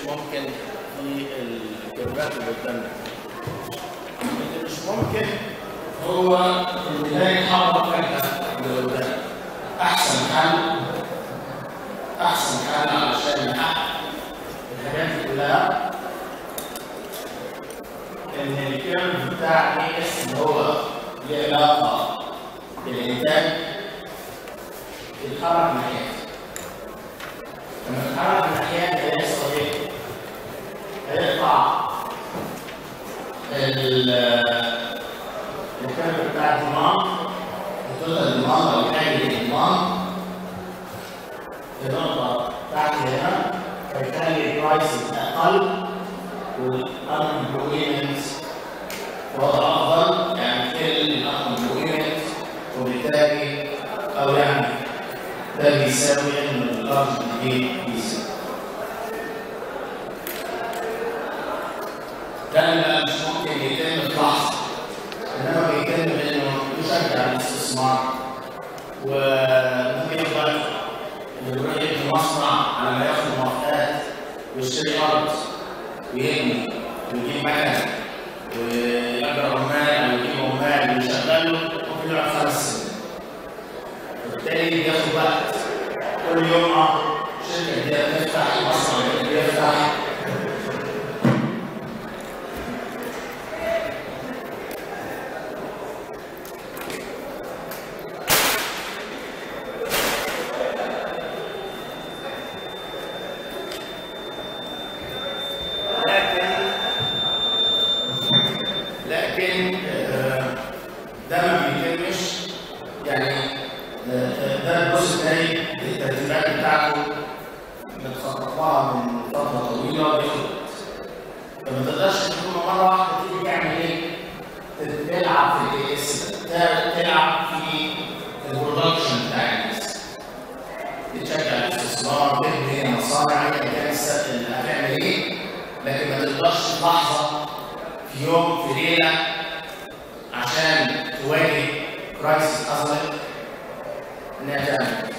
ممكن في الكيرفات اللي قدامنا اللي مش ممكن هو ان ده يتحرك فجاه لقدام احسن حل احسن حل علشان نحقق الحاجات دي كلها ان الكيرف بتاع اي اس اللي هو ليه علاقه بالانتاج يتحرك ناحيته لما تتحرك ناحيته هيحصل ايه؟ هيقطع الكيرف بتاع الدماغ التوتال دماغ او حاجه الدماغ في نقطه تحت هنا فيخلي البرايسز اقل والانبلويمنت وضع افضل يعني تقل الانبلويمنت وبالتالي او يعني ده بيساوي ان اللارج دي بيساوي ده اللي مش ممكن يتم في لحظه انما بيتم انه يشجع الاستثمار وممكن يقدر يروح يبني مصنع على ما ياخد موافقات ويشتري ارض ويبني ويجيب مكن ويأجر عمال او يجيب عمال ويشغله ممكن يقعد خمس سنين وبالتالي بياخد وقت كل يوم اه شركه جديده تفتح مصنع جديد يفتح لكن لكن آه، ده ما بيتمش يعني آه، آه، ده الجزء الثاني الترتيبات بتاعته متخطط لها من فتره طويله بياخد وقت. فما تقدرش تكون مره واحده تيجي تعمل ايه؟ تلعب في الاي اس تلعب في البرودكشن بتاع الاس تشجع الاستثمار تبني مصانع ايا كان الس- اللي هتعمل ايه لكن ما تقدرش في لحظه في يوم في ليله عشان تواجه كرايسيس حصلت انها تعمل كده.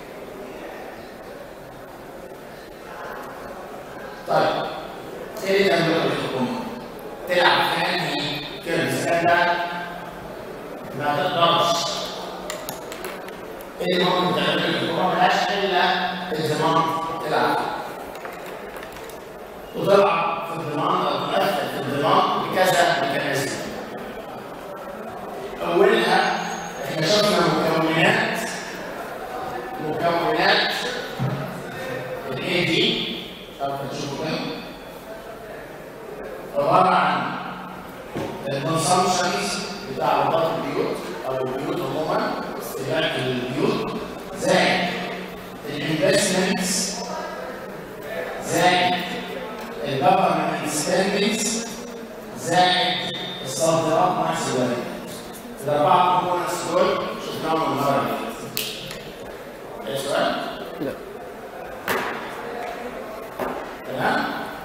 طيب ايه اللي تعمله الحكومه؟ تلعب في انهي كيرفز كده ما تقدرش ايه اللي ممكن تعمله الحكومه ملهاش الا الضمان تلعب وطلع في الضمان او تؤثر في الضمان بكذا ميكانيزم اولها احنا شفنا مكونات مكونات الاي دي مش عارف تشوفوا كده عباره عن الكونسامشنز بتاع عربات البيوت او البيوت عموما استهلاك البيوت زائد الانفستمنتس زائد الجفرمنت سبيندنجز زائد الصادرات مع السودان الاربعه كومبوننتس دول شفناهم المره اللي فاتت ايه سؤال؟ لا تمام؟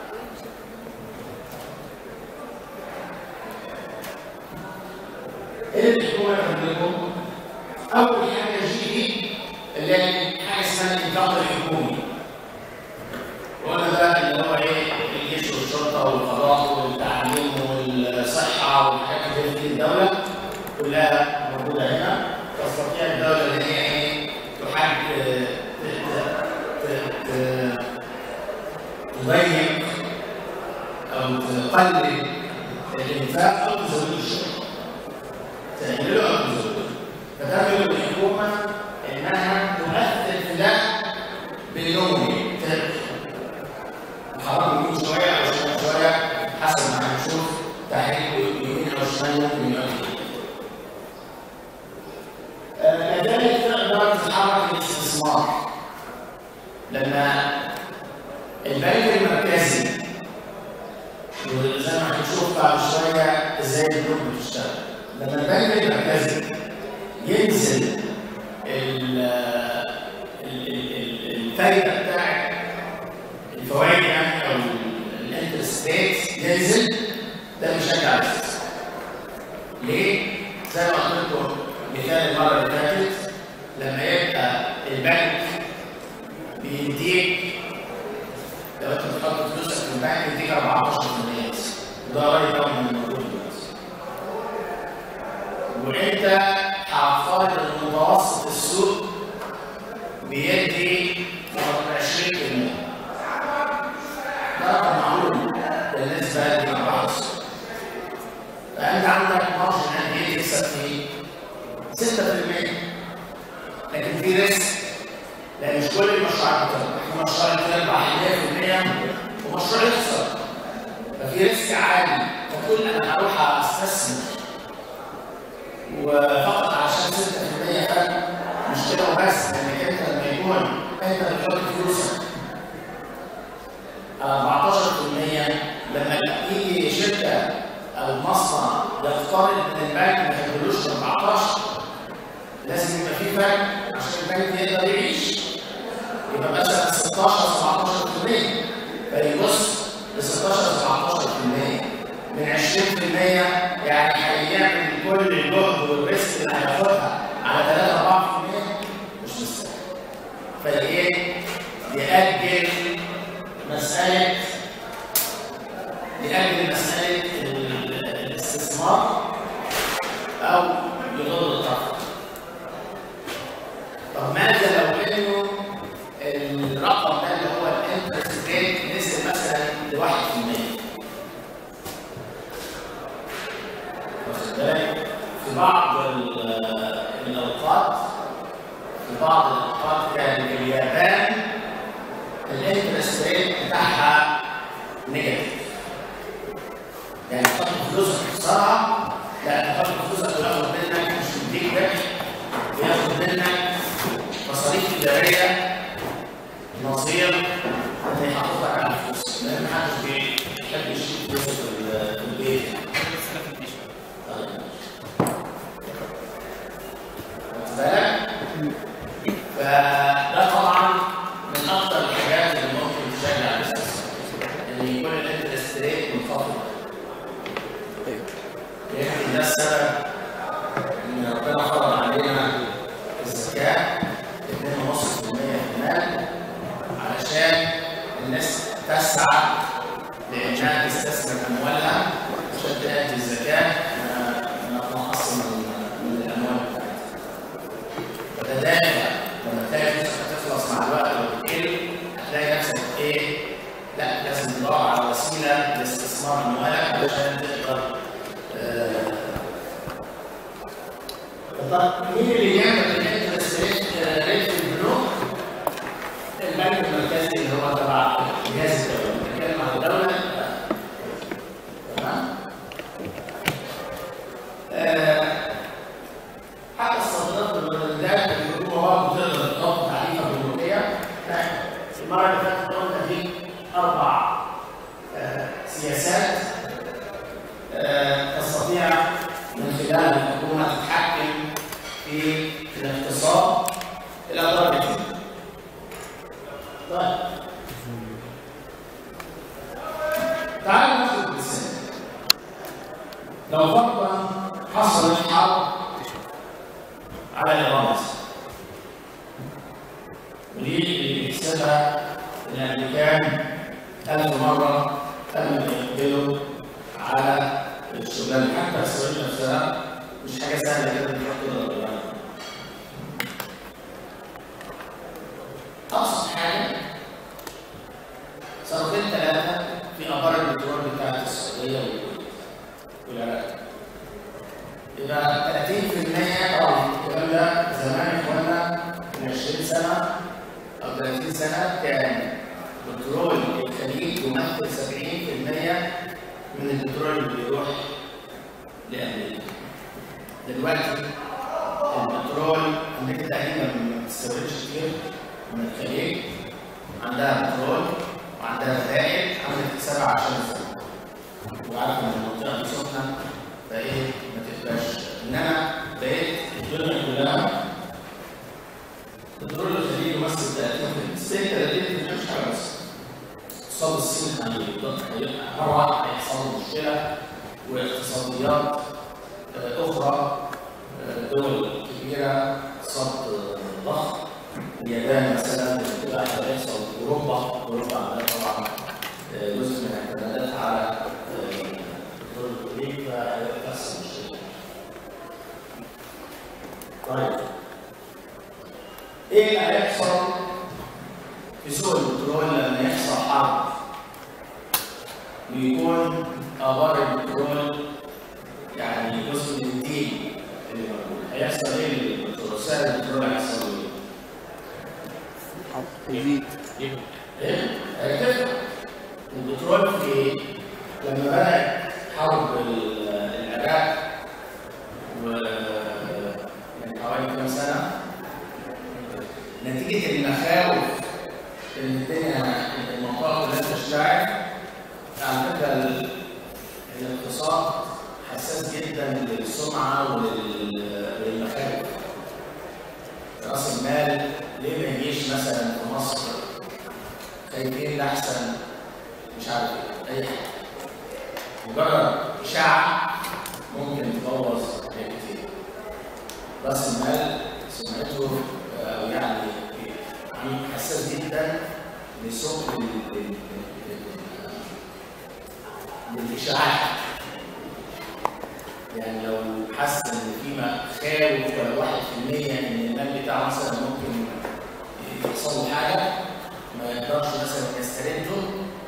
ايه اللي الحكومه تملكه؟ اول حاجه جي دي اللي هي حاجه اسمها الانفاق الحكومي وقلنا ده اللي هو ايه الجيش والشرطه والقضاء والتعليم والصحه والحاجات اللي في الدوله كلها موجوده هنا تستطيع الدوله ان هي ايه تحدد ت- ت- ت- تضيق او تقلل الانفاق او تزود الشرطه تعمله او تزوده فتعمل الحكومه انها تؤثر في ده باليومي حرام يمين شويه او شمال شويه حسب ما هنشوف تحريك يمين او شمال ممكن يؤدي آه، كذلك تقدر تتحرك الاستثمار لما البنك المركزي وزي ما هنشوف بعد شويه ازاي البنوك بتشتغل لما البنك المركزي ينزل ال- ال- ال- ال- الفايده بتاعت الفوائد يعني او الانترست ريت ينزل ده بيشجع الاستثمار. ليه؟ زي ما قلت لكم مثال المره اللي فاتت لما يبقى البنك بيديك لو انت بتحط فلوسك السوق بيدي 20% ده رقم معقول بالنسبه لمربع السوق فانت عندك مارجن قد ايه تكسب فيه 6% لكن في ريسك لان مش كل المشروعات بتربح في مشروع بتربح 100% ومشروع يخسر ففي ريسك عالي فتقول انا هروح استثمر وفقط عشان 6% فرق مش كده وبس لانك انت لما يكون انت بتحط فلوسك 14% لما يجي شركه او مصنع يقترض من البنك ما يديلوش 14 لازم يبقى في فرق عشان البنك يقدر يعيش يبقى مثلا 16 17% فيبص ل 16 17% من 20% يعني هيعمل كل الجهد والريسك اللي هياخدها على 3 4% مش مستاهل فايه يأجل مسألة يأجل مسألة الاستثمار أو يغض الطرف طب ماذا لو انه الرقم ده اللي هو الانترست ريت نزل مثلا ل 1% واخد بالك في بعض الاوقات في بعض الاوقات كان اليابان الانترست ريت بتاعها نيجاتيف يعني تحط فلوسك تخسرها لا تحط فلوسك وياخد منك مش مديك ربح وياخد منك مصاريف اداريه نظير اللي يحافظك على الفلوس لان محدش بيحب يشيل فلوسه في البيت واخد بالك؟ فده طبعا من اكثر الحاجات اللي ممكن تشجع الاستثمار ان يكون الانترست ريت منخفض يمكن ده السبب ان ربنا فرض علينا الزكاه 2.5% في المال علشان الناس تسعى لانها تستثمر اموالها عشان تاتي الزكاه ما تنقص من من الاموال بتاعتها. فده دافع لما تلاقي فلوسك هتخلص مع الوقت وبتقل هتلاقي نفسك ايه؟ لا لازم تدور على وسيله لاستثمار اموالك علشان تقدر آه طب مين اللي بيعمل الانترست ريت في البنوك؟ البنك المركزي اللي هو تبع جهاز الدوله، بنتكلم عن الدوله تمام؟ حتى الصادرات والواردات اللي بيقولوا برضه تقدر تحط تعريفه بنوكيه لا المره اللي فاتت قلنا في اربع سياسات تستطيع من خلال الحكومه تتحكم في الاقتصاد الى درجه طيب تعالوا ناخد مثال لو فرضا حصلت حرب على ايران مثلا ودي اللي بيكسبها الامريكان ألف مرة قبل ما يقبلوا على الشغلانة حتى إسرائيل نفسها مش حاجة سهلة كده تروح كده يعني. أبسط حاجة سنتين ثلاثة في آبار البترول بتاعت السعودية والكويت والعراق. يبقى 30% طبعا الكلام ده زمان اخوانا من 20 سنة أو 30 سنة كان بترول الخليج يمثل 70% من البترول اللي بيروح لأمريكا. دلوقتي البترول أمريكا تقريبا ما بتستوردش كتير من الخليج عندها بترول وعندها غائب عملت حسابها عشان الزمن. وعارفة إن المنطقة دي سخنة فإيه ما تبقاش إنما بقيت الدنيا كلها البترول الخليج يمثل 30% 30% مش حاجة بس. اقتصاد الصين هيبقى مرة واحدة هيحصل له مشكلة واقتصاديات أخرى دول كبيرة اقتصاد ضخم اليابان مثلا بتبقى هيحصل أوروبا أوروبا عندها طبعا جزء من اعتماداتها على الدول الخليج فهيبقى نفس المشكلة. طيب ايه اللي هيحصل في سوق البترول لما يحصل حرب ويكون ابار البترول يعني جزء من الدين اللي موجود هيحصل ايه للبترول؟ سعر البترول هيحصل ايه؟ يزيد ايه؟ هيرتفع البترول في لما بدأت حرب ال- العراق و من حوالي كام سنة نتيجة المخاوف إن الدنيا المنطقة كلها تشتعل على فكرة ال- الاقتصاد حساس جدا للسمعة ولل- وللمخاوف رأس المال ليه ما يجيش مثلا في مصر خايفين لأحسن مش عارف ايه اي حاجه مجرد اشاعه ممكن تبوظ حاجات كتير راس المال سمعته او يعني عميق حساس جدا لسوق ال- ال- ال- للاشاعات يعني لو حس ان في مخاوف ولا واحد في المية ان المال بتاعه مثلا ممكن يحصل له حاجه ما يقدرش مثلا يسترده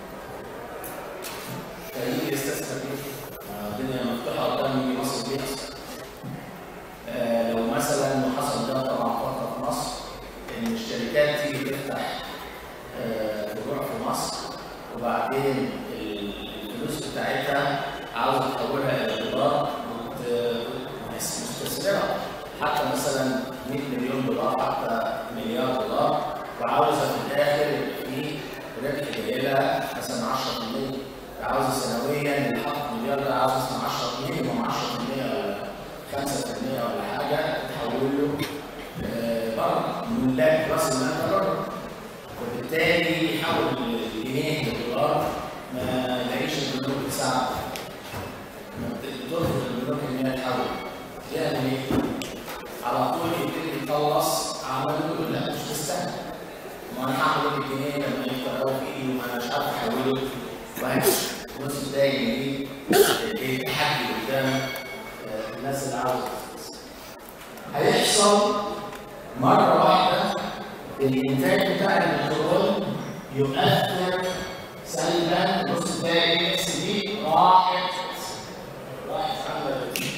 فيجي يستثمر فيه آه، الدنيا مفتوحه قدام يجي مصر بيحصل آه، لو مثلا حصل ده طبعا فتره في مصر ان الشركات تيجي تفتح آه، فروع في مصر وبعدين ال- الفلوس بتاعتها عاوزه تحولها الى دولار وت- مستثمره حتى مثلا 100 مليون دولار حتى مليار دولار وعاوزه في الاخر في ربح جاي لها مثلا 10% عاوزه سنويا اللي حط مليار ده عاوز مثلا 10 مينيموم 10% ولا 5% ولا حاجه تحول له آه، بره ملاك راس المال ده بره وبالتالي يحول الجنيه للدولار ما يلاقيش البنوك تساعده ما ترفض البنوك ان هي تحول يعمل ايه؟ على طول يبتدي يخلص عمله يقول لا مش مستاهل ما انا هعمل ايه بالجنيه لما يفضل قوي في ايدي وانا مش عارف احوله وهكذا نص الدقايق دي ايه تحدي قدام آه، الناس اللي عاوزه تفلس. هيحصل مره واحده الانتاج بتاع البترول يؤثر سلبا نص الدقايق اس دي راحت راحت عامله إيه؟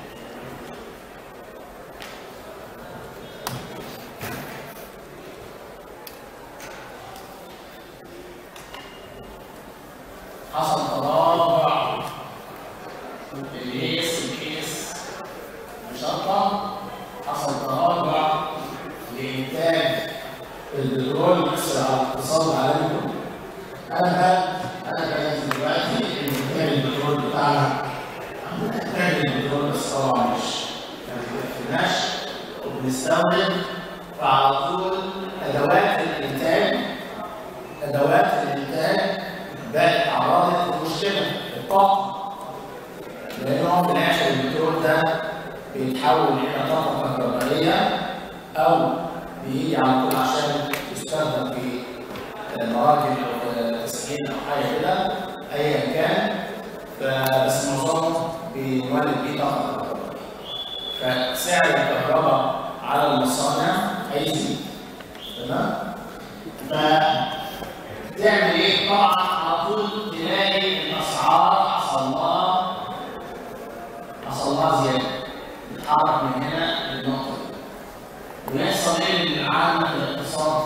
حصل تراجع الهيس الكيس نشاطة حصل تراجع لإنتاج البترول بس على الاقتصاد العالمي كله. أنا أنا بقيت دلوقتي إن إنتاج البترول بتاعنا إنتاج البترول بس طبعا مش ما بيكفيناش وبنستخدم فعلى طول أدوات الإنتاج أدوات الإنتاج بقت عرضت لمشكلة الطاقة لأن هو في الآخر البترول ده بيتحول إلى طاقة كهربائية أو بيجي على طول عشان يستخدم في مراكب أو تسخين أو حاجة كده أيا كان فبس معظمه بنولد بيه طاقة كهربائية فسعر الكهرباء على المصانع هيزيد تمام؟ فتعمل ايه؟ طبعا على طول تلاقي الاسعار حصل لها حصل لها زياده تتحرك من هنا للنقطه دي ويحصل ايه للعالم الاقتصاد؟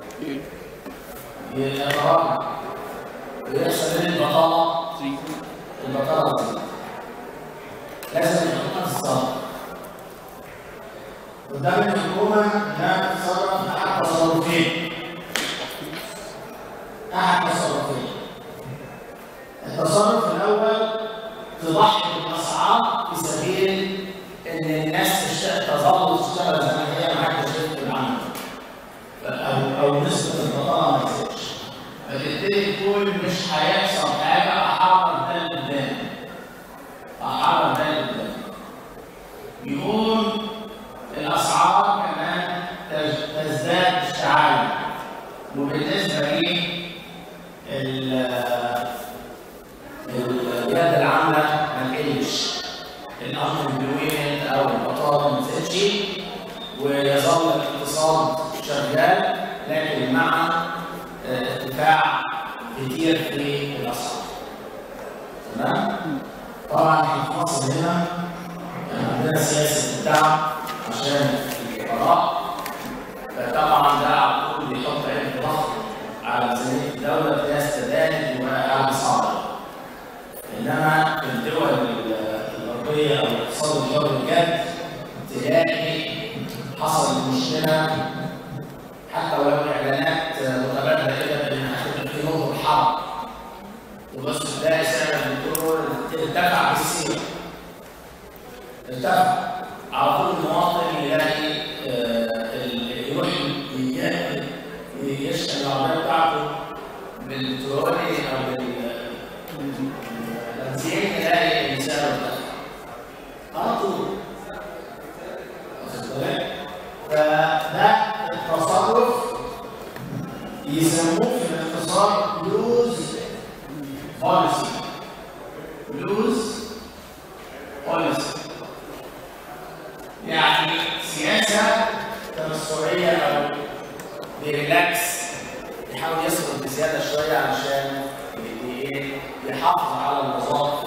يتراجع ويحصل ايه للبطاله؟ تزيد البطاله تزيد لازم الحكومه تتصرف قدام الحكومه انها تتصرف احد تصرفين احد تصرفين التصرف الاول تضحي بالاسعار في سبيل ان الناس تشتغل تظل تشتغل زي ما هي معاك شركه العمل او او نسبه البطاله ما تزيدش فتبتدي تقول مش هيحصل حاجه احرر ده قدام احرر ده قدام يقوم الاسعار كمان تز- تزداد اشتعالا وبالنسبه لي ال- اليد العامله ما تقلش الامر بالويند او البطاله ما تزيدش ويظل الاقتصاد شغال لكن مع ارتفاع كتير في الاسعار تمام طبعا احنا في مصر هنا عندنا سياسه الدعم عشان الفقراء فطبعا ده على طول بيحط عين ضغط على ميزانيه الدوله في ناس تداين وعلى صعبه انما في الدول الغربيه او الاقتصاد الدولي بجد تلاقي حصل مشكله حتى ولو اعلانات متبادله كده بان هتبقى في نقطه حرب وبس تلاقي سعر البترول ارتفع بالسيره ارتفع على طول المواطن يلاقي يروح يشحن العربيه بتاعته بالبترولي او بالبنزين يلاقي ان سعره ارتفع على طول واخد بالك؟ فده التصرف يسموه في الاختصار لوز بوليسي لوز بوليسي يعني سياسه تنصريه او بريلاكس يحاول يصرف بزياده شويه علشان يحافظ على الوظائف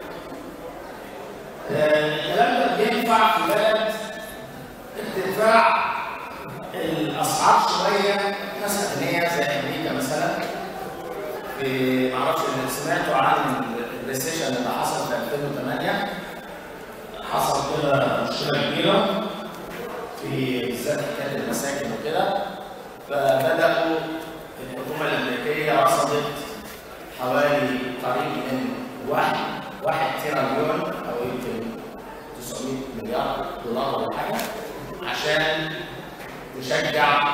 الكلام ده بينفع في بلد ارتفاع الاسعار شويه ناس اغنياء زي امريكا مثلا في معرفش اللي سمعتوا عن الريسيشن اللي حصل في 2008 حصل كده مشكله كبيره في بالذات حكايه المساكن وكده فبداوا الحكومه الامريكيه رصدت حوالي قريب من واحد واحد تريليون او يمكن 900 مليار دولار ولا حاجه عشان تشجع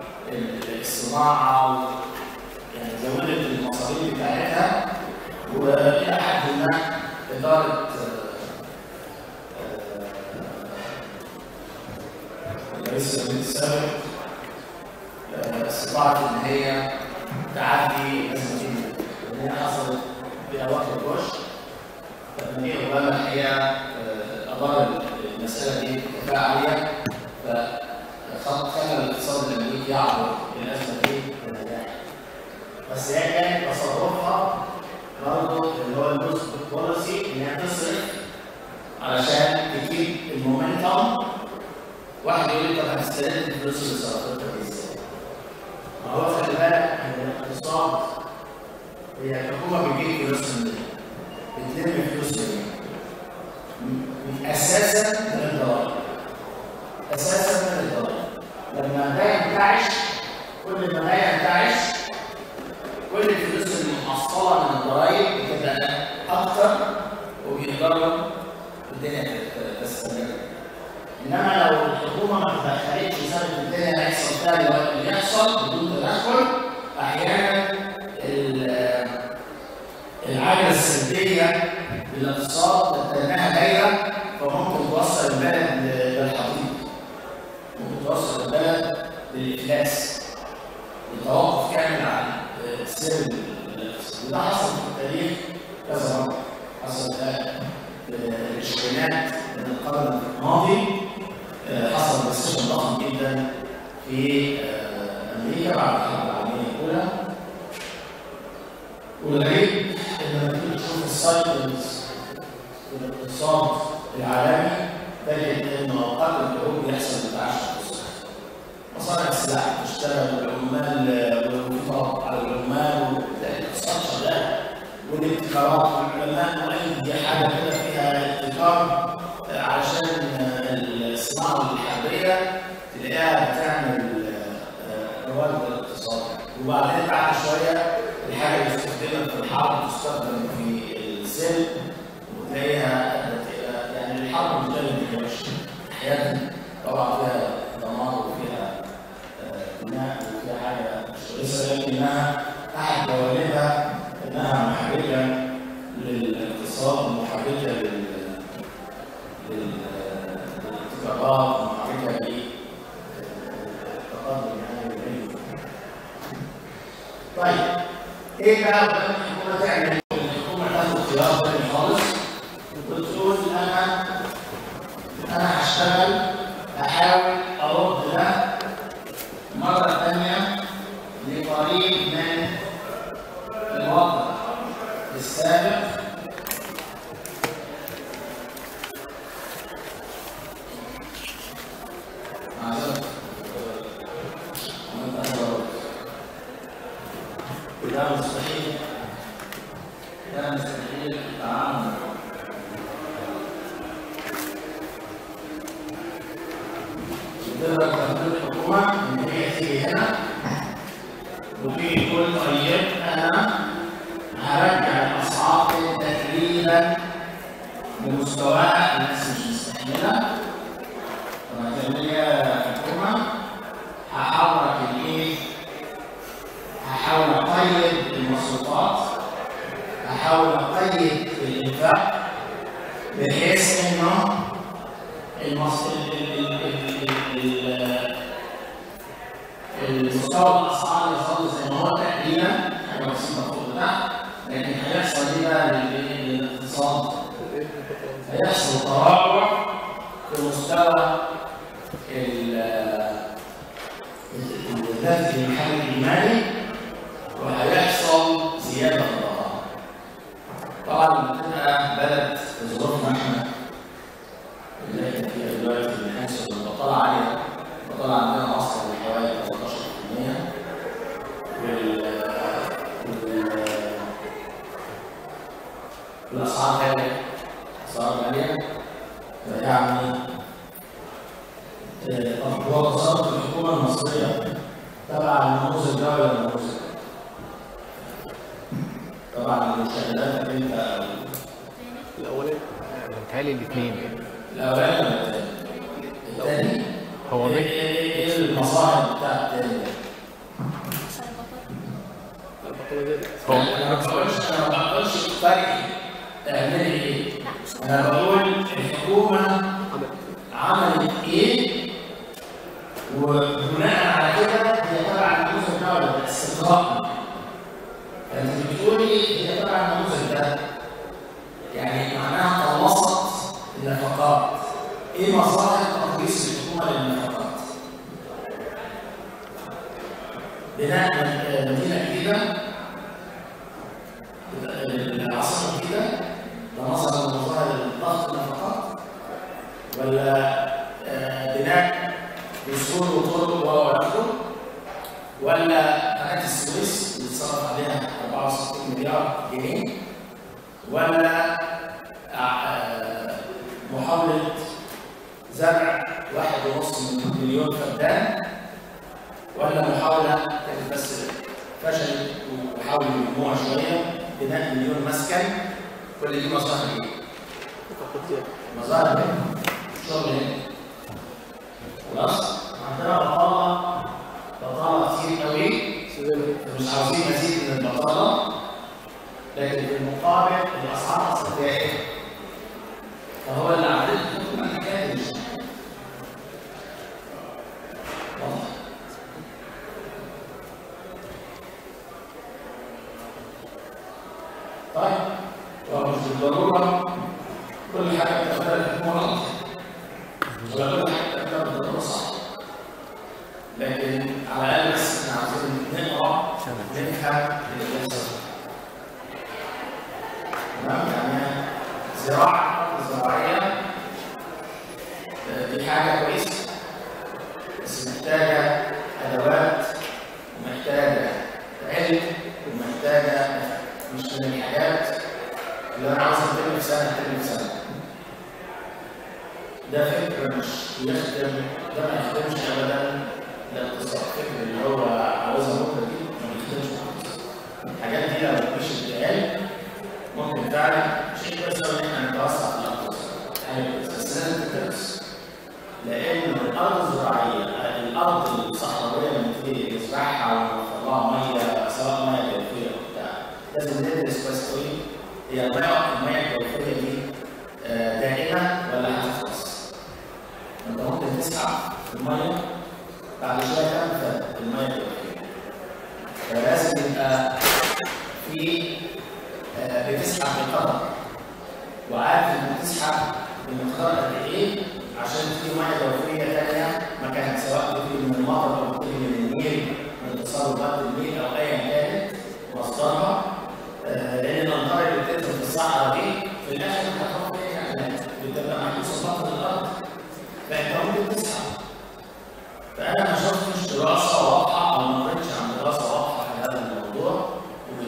الصناعه يعني زودت المصاريف بتاعتها والى حد ما اداره رئيس الوزراء السابق استطاعت ان هي تعدي ازمه دي ان هي حصلت في اواخر بوش فالمدير اوباما الحقيقه ادار المساله دي بكفاءه عاليه فخلى الاقتصاد الامريكي يعبر الازمه دي بنجاح بس هي كانت تصرفها برضه اللي هو اللوز بوليسي ان هي تصرف علشان تجيب المومنتم واحد يقول لي طب هتسترد الفلوس اللي صرفتها دي ازاي؟ ما هو خلي بالك ان الاقتصاد هي الحكومه بتجيب فلوس من بتلم فلوس من اساسا من الضرائب اساسا من الضرائب لما ده ينتعش كل ما ده ينتعش كل الفلوس المحصله من الضرائب بتبقى اكتر وبيقدروا الدنيا تستمر انما لو الحكومه ما تدخلتش وسابت الدنيا هيحصل فيها اللي يحصل بدون تدخل احيانا العجله السلبيه للاقتصاد لانها دايره فممكن توصل البلد للحضيض ممكن توصل البلد للافلاس لتوقف كامل عن سير الاقتصاد وده حصل في التاريخ كذا مره حصل ده في العشرينات من القرن الماضي حصل ريسيشن ضخم جدا في امريكا بعد الحرب العالميه الاولى والغريب ان لما تيجي تشوف السايكلز في الاقتصاد العالمي تجد ان اوقات الحروب بيحصل تعشق مصانع السلاح بتشتغل والعمال والانفاق على العمال وتلاقي الاقتصاد شغال والابتكارات والعلماء واي حاجه كده فيها ابتكار علشان الصناعه الحربيه تلاقيها بتعمل رواد الاقتصاد وبعدين بعد شويه الحاجه اللي استخدمت في الحرب تستخدم في السلم وتلاقيها يعني الحرب مش دايما احيانا طبعا فيها دمار وفيها بناء وفيها حاجه مش كويسه لكنها احد جوانبها انها محركه للاقتصاد ومحركه لل للابتكارات ومحركه للتقدم يعني والعلم. طيب ايه بقى الحكومه تعمل؟ الحكومه تاخد خيار تاني خالص وتقول انا انا هشتغل احاول ارد ده ده مستحيل ده مستحيل التعامل تقدر تقول الحكومة إن هي تيجي هنا وتيجي تقول طيب أنا هرجع الأسعار تقريبا لمستواها الناس مش مستحملة طب هتعمل إيه يا حكومة؟ هحرك الإيه؟ هحاول أقيد المصروفات هحاول أقيد الإنفاق بحيث إنه المص... ال- ال- ال- ال- ال- المستوى الاسعار يظل زي ما هو تقريبا حاجه بسيطه فوق تحت لكن هيحصل ايه بقى لل- للاقتصاد؟ هيحصل تراجع في مستوى ال- ال- الناتج المحلي الاجمالي وهيحصل زياده في الضرائب. طبعا لما تبقى بلد في ظروفنا احنا اللي احنا فيها دلوقتي من حيث البطاله عاليه البطاله عندنا اصلا حوالي 13% وال وال والاسعار غاليه اسعار غاليه فيعني آه، طب هو تصرف الحكومه المصريه تبع النموذج ده ولا النموذج ده؟ طبعا المشاهدات انت الاولاني متهيألي الاثنين الاولاني ولا الثاني؟ الثاني هو ايه مين؟ ايه ايه المصاعب بتاعت الثاني؟ البطاله زادت هو انا ما بقولش انا ما بقولش فرق تعملي ايه؟ انا بقول الحكومه عملت عملت ايه وبناء على كده هي تبع النموذج ده ولا لا؟ استقراء فانت بتقولي هي تبع النموذج ده يعني معناها خلصت النفقات ايه مصالح تقديس الحكومه للنفقات؟ بناء مدينه جديده العاصمه الجديده ده مصدر من مظاهر ضغط النفقات ولا آه، بناء جسور وطرق وآخره ولا قناة السويس اللي اتصرف عليها 64 مليار جنيه ولا آه، محاولة زرع واحد ونص مليون فدان ولا محاولة كانت بس فشلت وحاولوا يلموها شوية بناء مليون مسكن كل دي مصالح ايه؟ فقط زياده مظاهر هنا شغل هنا خلاص عندنا بطاله بطاله كتير قوي بس زي ما هي مش عاوزين مزيد من البطاله لكن في المقابل الاسعار اصلا فيها ايه؟ فهو اللي عمل الحكومه الحكايه دي واضح طيب ومش بالضروره كل حاجه بتختار الحكومه غلط ولا كل حاجه بتختار بالضروره صح لكن على الاقل بس احنا عاوزين نقرا نفهم اللي بيحصل تمام يعني زراعه زراعيه آه، دي حاجه كويسه بس محتاجه ادوات ومحتاجه علم ومحتاجه مش من الحاجات اللي انا عاوز اتكلم في سنه اتكلم في سنه ده فكر مش يخدم ده ما يخدمش ابدا الاقتصاد الفكر اللي هو عاوزها بكره دي ما بيخدمش الاقتصاد الحاجات دي لو مش بتتقال ممكن فعلا شيء كويس قوي ان احنا نتوسع في الاقتصاد حاجه كويسه بس لازم تدرس لان الارض الزراعيه الارض الصحراويه لما تيجي نزرعها ونوفر لها ميه سواء ميه جوفيه او بتاع لازم ندرس كويس قوي هي الميه الميه الجوفيه دي آه، دائمه ولا هتخلص؟ انت ممكن تسحب الميه بعد شويه تنفذ الميه الجوفيه فلازم يبقى في آه، بتسحب بقدر وعارف انك بتسحب بمقدار قد ايه عشان تيجي ميه جوفيه ثانيه مكانها سواء بتيجي من المطر او بتيجي من النيل من تصرفات النيل او ايا كانت مصدرها آه، لان الامطار اللي بتنزل في الصحراء دي في الاخر هتروح فين يعني بتبقى محبوسه بطن الارض فانت ممكن تسحب فانا ما شفتش دراسه واضحه او ما قريتش عن دراسه واضحه في هذا الموضوع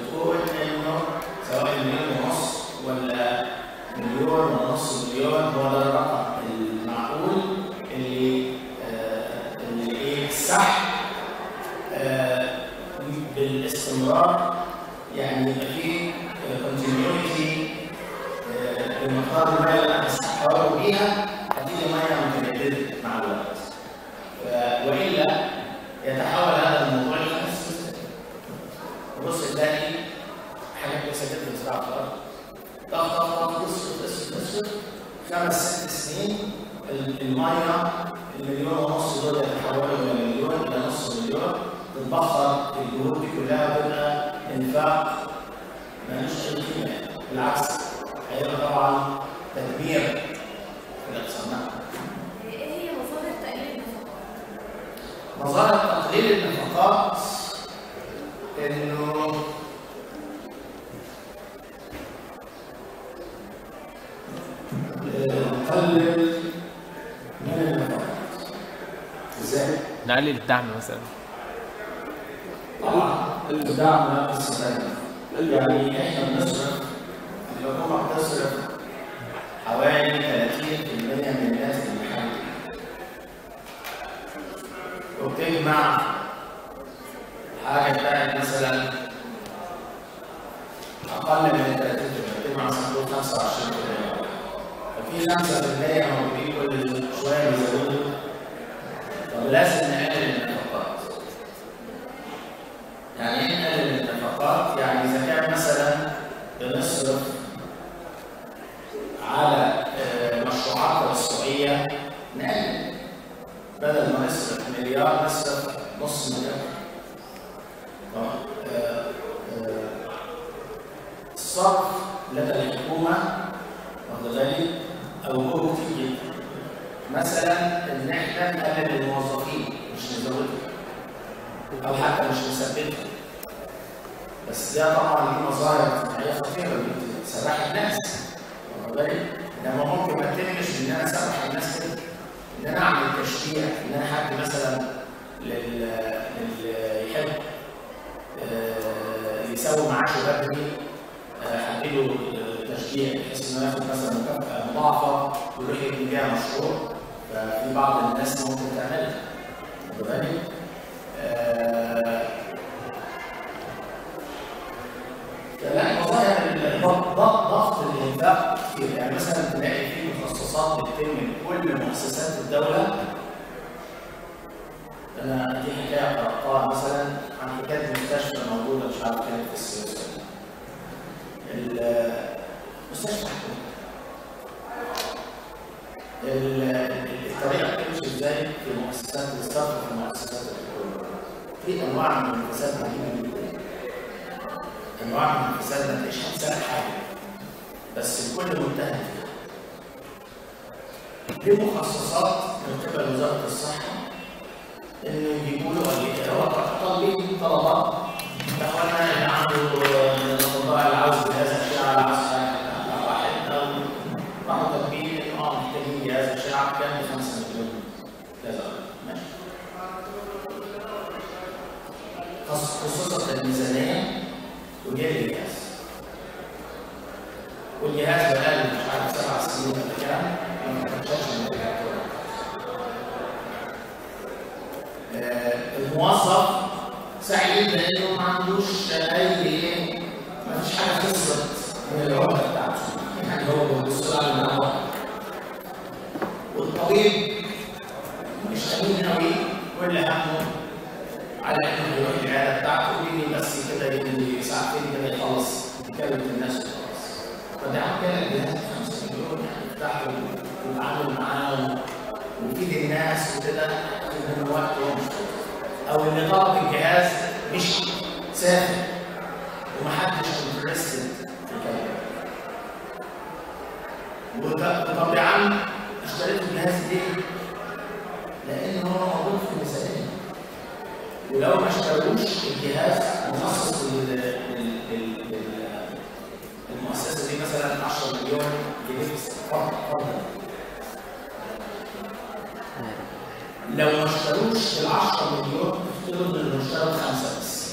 السحب آه، بالاستمرار يعني يبقى في كونتينيوتي بمقدار الميه اللي انا بسحبها بيها هتيجي ميه متجدده مع الوقت ف- والا يتحول هذا الموضوع الى خمس بص تلاقي حاجه كويسه جدا بتطلع في الارض ضغط ضغط ضغط اسود اسود اسود خمس ست سنين ال- الميه المليون ونص دول يتحولوا الى مليون الى نص مليون تتبخر الجهود دي كلها وتبقى انفاق ملوش اي قيمه بالعكس هيبقى طبعا تدمير في الاقتصاد ايه هي مصادر تقليل النفقات؟ مظاهر تقليل النفقات انه آه، نقلل من النفقات ازاي؟ نقلل الدعم مثلا طبعا الدعم لا تستطيع يعني احنا بنصرف الحكومه بتصرف حوالي 30% من الناتج المحلي وبتجمع حاجه بتاعت مثلا اقل من 30% بتجمع مثلا نقول 25% ففي 5% موجودين كل شويه بيزودوا طب لازم نقلل النفقات يعني ايه نقلل النفقات؟ يعني اذا كان مثلا بنصرف على آه، مشروعات توسعيه نقلل بدل ما نصرف مليار نصرف نص مليار طبعاً، آه، آه، الصرف لدى الحكومه واخد بالك اوجهه كتير جدا مثلا ان احنا نقلل الموظفين مش نزودهم او حتى مش نثبتهم بس ده طبعا ليه مظاهر اجتماعيه خطيره بتسرح الناس واخد بالك لما ممكن ما تتمش ان انا اسرح الناس كده ان انا اعمل تشجيع ان انا حد مثلا لل لل يحب آه، يسوي معاشه بدري آه، هديله آه، تشجيع بحيث انه ياخد مثلا مكافاه مضاعفه ويروح يبني بيها مشروع ففي بعض الناس ممكن تعملها واخد بالك؟ آه، فلا مظاهر الضغط ضغط الانفاق كتير يعني مثلا تلاقي في مخصصات بتتم لكل مؤسسات الدوله انا دي حكايه قراتها مثلا عن حكايه مستشفى موجوده مش عارف كانت في السويس المستشفى حكومي ال- الطريقه بتمشي ازاي في مؤسسات الاستاف وفي مؤسسات الحكومه في انواع من الفساد عجيبه جدا انواع من الفساد ما تلاقيش حد حاجه بس الكل متهم فيها دي مخصصات من قبل وزاره الصحه انه يجيبوا له اللي هو طالبين طلبات يا اخوانا اللي عنده من الاطباء اللي عاوز جهاز اشعه اللي عاوز حاجه واحد او راحوا كاتبين انه اه محتاجين جهاز اشعه كام ب 5 مليون كذا ماشي خص- خصوصا الميزانيه وجاي الجهاز والجهاز بقاله مش عارف سبع سنين ولا كام ما فتحش من الدكتور آه، الموظف سعيد لانه ما عندوش اي ايه ما فيش حاجه خسرت من العمله بتاعته يعني هو بيبص لها من اول والطبيب مش امين قوي كل همه على انه يروح العياده بتاعته ويجي بس كده يجي ساعتين كده يخلص يكلم الناس وخلاص فده كده الجهاز 5 مليون يعني يفتح له ويتعامل معاه ويفيد الناس وكده ياخد منه وقت وهو مش فاضي. او اللي طلب الجهاز مش سافر ومحدش انترستد في الكلام وط- طب يا عم اشتريت الجهاز ليه؟ لان هو موجود في الميزانيه ولو ما اشتروش الجهاز مخصص لل- لل- لل- لل- المؤسسه دي مثلا 10 مليون جنيه فرض فرضا لو ما اشتروش ال 10 مليون افترض انه اشتروا خمسه بس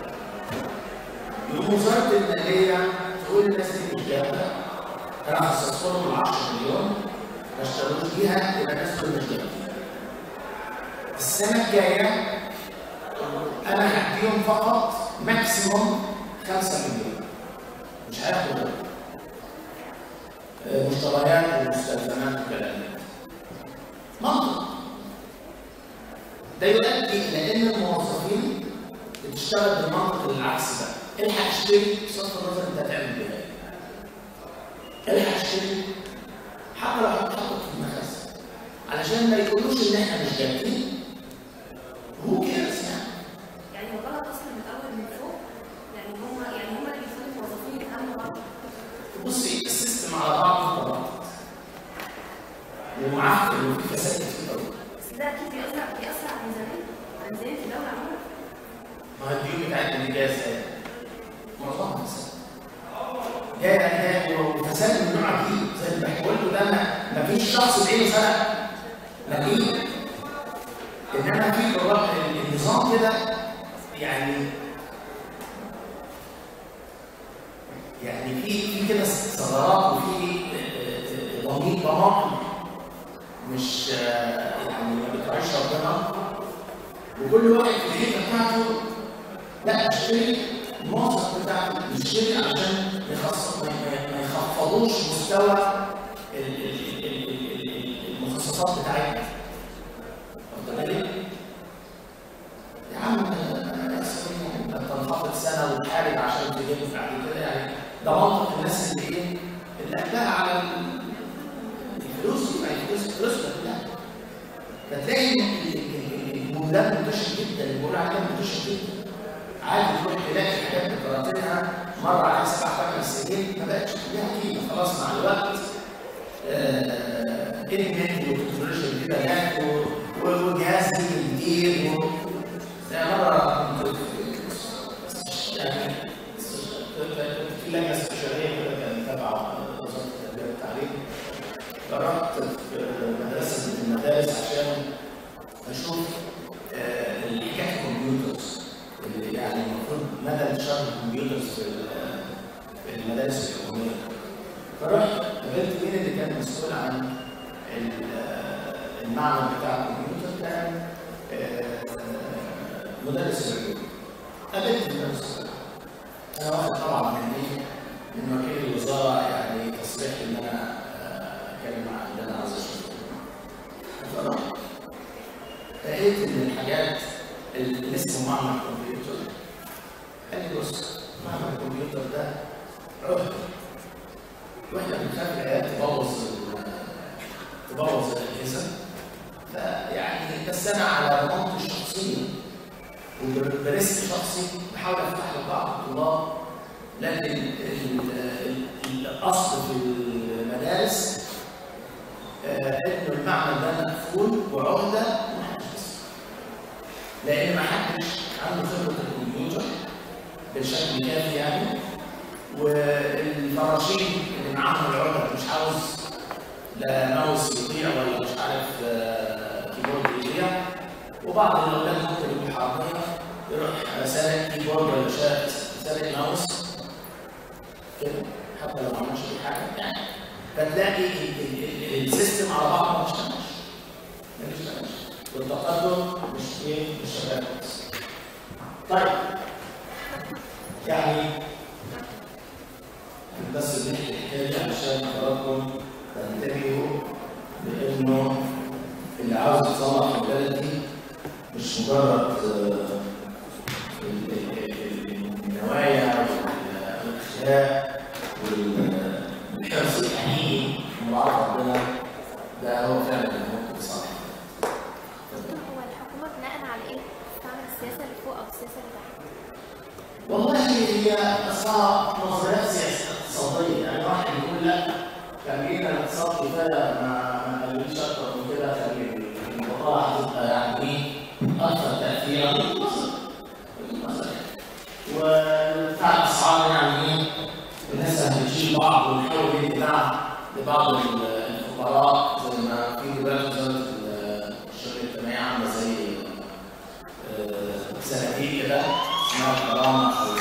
يقوم وزاره الماليه تقول الناس دي مش جامده انا خصصت لهم ال 10 مليون ما اشتروش بيها يبقى الناس دول مش جامده السنه الجايه انا هديهم فقط ماكسيموم 5 مليون مش هاخد آه، مشتريات ومستلزمات وكلام من ده. منطق ده يؤدي الى ان الموظفين بتشتغل بالمنطق العكسي بقى الحق اشتري بصرف النظر انت هتعمل بيها ايه الحق اشتري حتى لو هتحطك في المخازن علشان ما يقولوش ان احنا مش جادين هو كيرز يعني يعني هو غلط اصلا من الاول من فوق يعني هم يعني هم اللي بيخلوا الموظفين يتعاملوا بعض بصي السيستم على بعضه غلط ومعفن وفي فساد كتير قوي بس ده اكيد بيأثر بيأثر على الميزانيه على ميزانيه الدوله عموما ما هي الديون بتاعتنا دي جايه ازاي؟ معظمها فساد جايه جايه وفساد من نوع جديد زي اللي بحكي لكم ده ما ما فيش شخص بعينه سرق نقيب انما في الرا- النظام كده يعني يعني في في كده ثغرات وفي آه، آه، ضمير ضمائر مش آه، يعني ما بتراعيش ربنا وكل واحد في الحته بتاعته لا اشتري الموظف بتاعته يشتري عشان يخصص ما ما- ما يخفضوش مستوى ال- ال- ال- ال- ال- المخصصات بتاعتنا واخد بالك؟ يا عم انا اسف يعني انت تنخفض سنه وتحارب عشان تجيب بعد كده يعني ده منطق الناس اللي ايه اللي قلبها على ال- الفلوس دي ما هي فلوس فلوسنا كلها فتلاقي ال- ال- ال- المولات منتشر جدا المولات عليها منتشر جدا عادي تروح تلاقي حاجات بتراتبها مره على سبع ثمان سنين ما بقتش ليها قيمه خلاص مع الوقت ادمنت وتكنولوجيا جديده جت و- و- وجهاز جديد جديد و- ده مره كنت في- يعني في لجنه استشاريه كده كانت تبع وزاره التربيه والتعليم قررت في مدرسه من المدارس عشان اشوف آه، حكايه الكمبيوترز اللي يعني المفروض مدى انتشار الكمبيوترز في ال- في المدارس الحكوميه فرحت قابلت مين اللي كان مسؤول عن ال- المعمل بتاع الكمبيوتر كان آه، مدرس الرياضه قابلت مدرس الرياضه انا واخد طبعا من ايه من وكيل الوزاره يعني تصريح ان انا آه، اتكلم عن اللي انا عاوز اشوفه فرحت لقيت ان الحاجات اللي اسمه معمل كمبيوتر قال لي بص معمل الكمبيوتر ده عهده واحنا بنخاف العيال تبوظ ال- تبوظ الاجهزه فيعني بس انا على ضمانتي الشخصيه وبريسك شخصي بحاول افتح لبعض الطلاب لكن ال- ال- الاصل في المدارس آه، انه المعمل ده مقفول وعهده ومحدش بيسمع. لان ما حدش عنده خبره الكمبيوتر بشكل كافي يعني والفراشين اللي معاهم العقد مش عاوز لا ماوس يضيع ولا مش عارف آه، كيبورد يضيع وبعض الاولاد ممكن يبقوا حراميه يروح سارق كيبورد ولا شا- سارق ماوس كده حتى لو ما عملش بيه حاجه يعني فتلاقي ال- ال- ال- السيستم على بعضه ما اشتغلش ما اشتغلش والتقدم مش ايه مش شغال كويس طيب يعني بس بنحكي الحكايه دي عشان حضراتكم تنتبهوا لانه اللي عاوز يتصلح في البلد دي مش مجرد آه، ال- ال- ال- النوايا وال- والاخلاق وال- والحرص الحقيقي من بعض ربنا ده هو فعلا اللي ممكن يصلح هو الحكومه بناء على ايه بتعمل السياسه اللي فوق او السياسه اللي تحت والله هي اصلا نظريات سياسيه اقتصاديه يعني واحد يقول لا تمرين الاقتصاد كفايه ما ما خليش اكتر من كده خلي البطاله هتبقى يعني ايه اكثر تاثيرا وجهة نظر وجهة نظر يعني. وبتاع الاسعار يعني ايه الناس هتشيل بعض ونحاول ندي دعم لبعض الفقراء زي ما في دلوقتي وزاره الشؤون الاجتماعيه عامله زي آه، صناديق كده اسمها كرامه او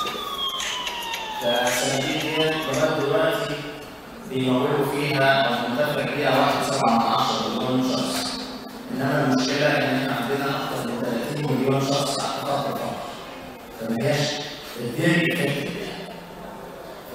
فالصناديق دي لغايه دلوقتي بيمولوا فيها او منتفع فيها 1.7 مليون شخص انما المشكله ان احنا عندنا اكثر من 30 مليون شخص تحت خط الفقر فما هياش الدين كده ف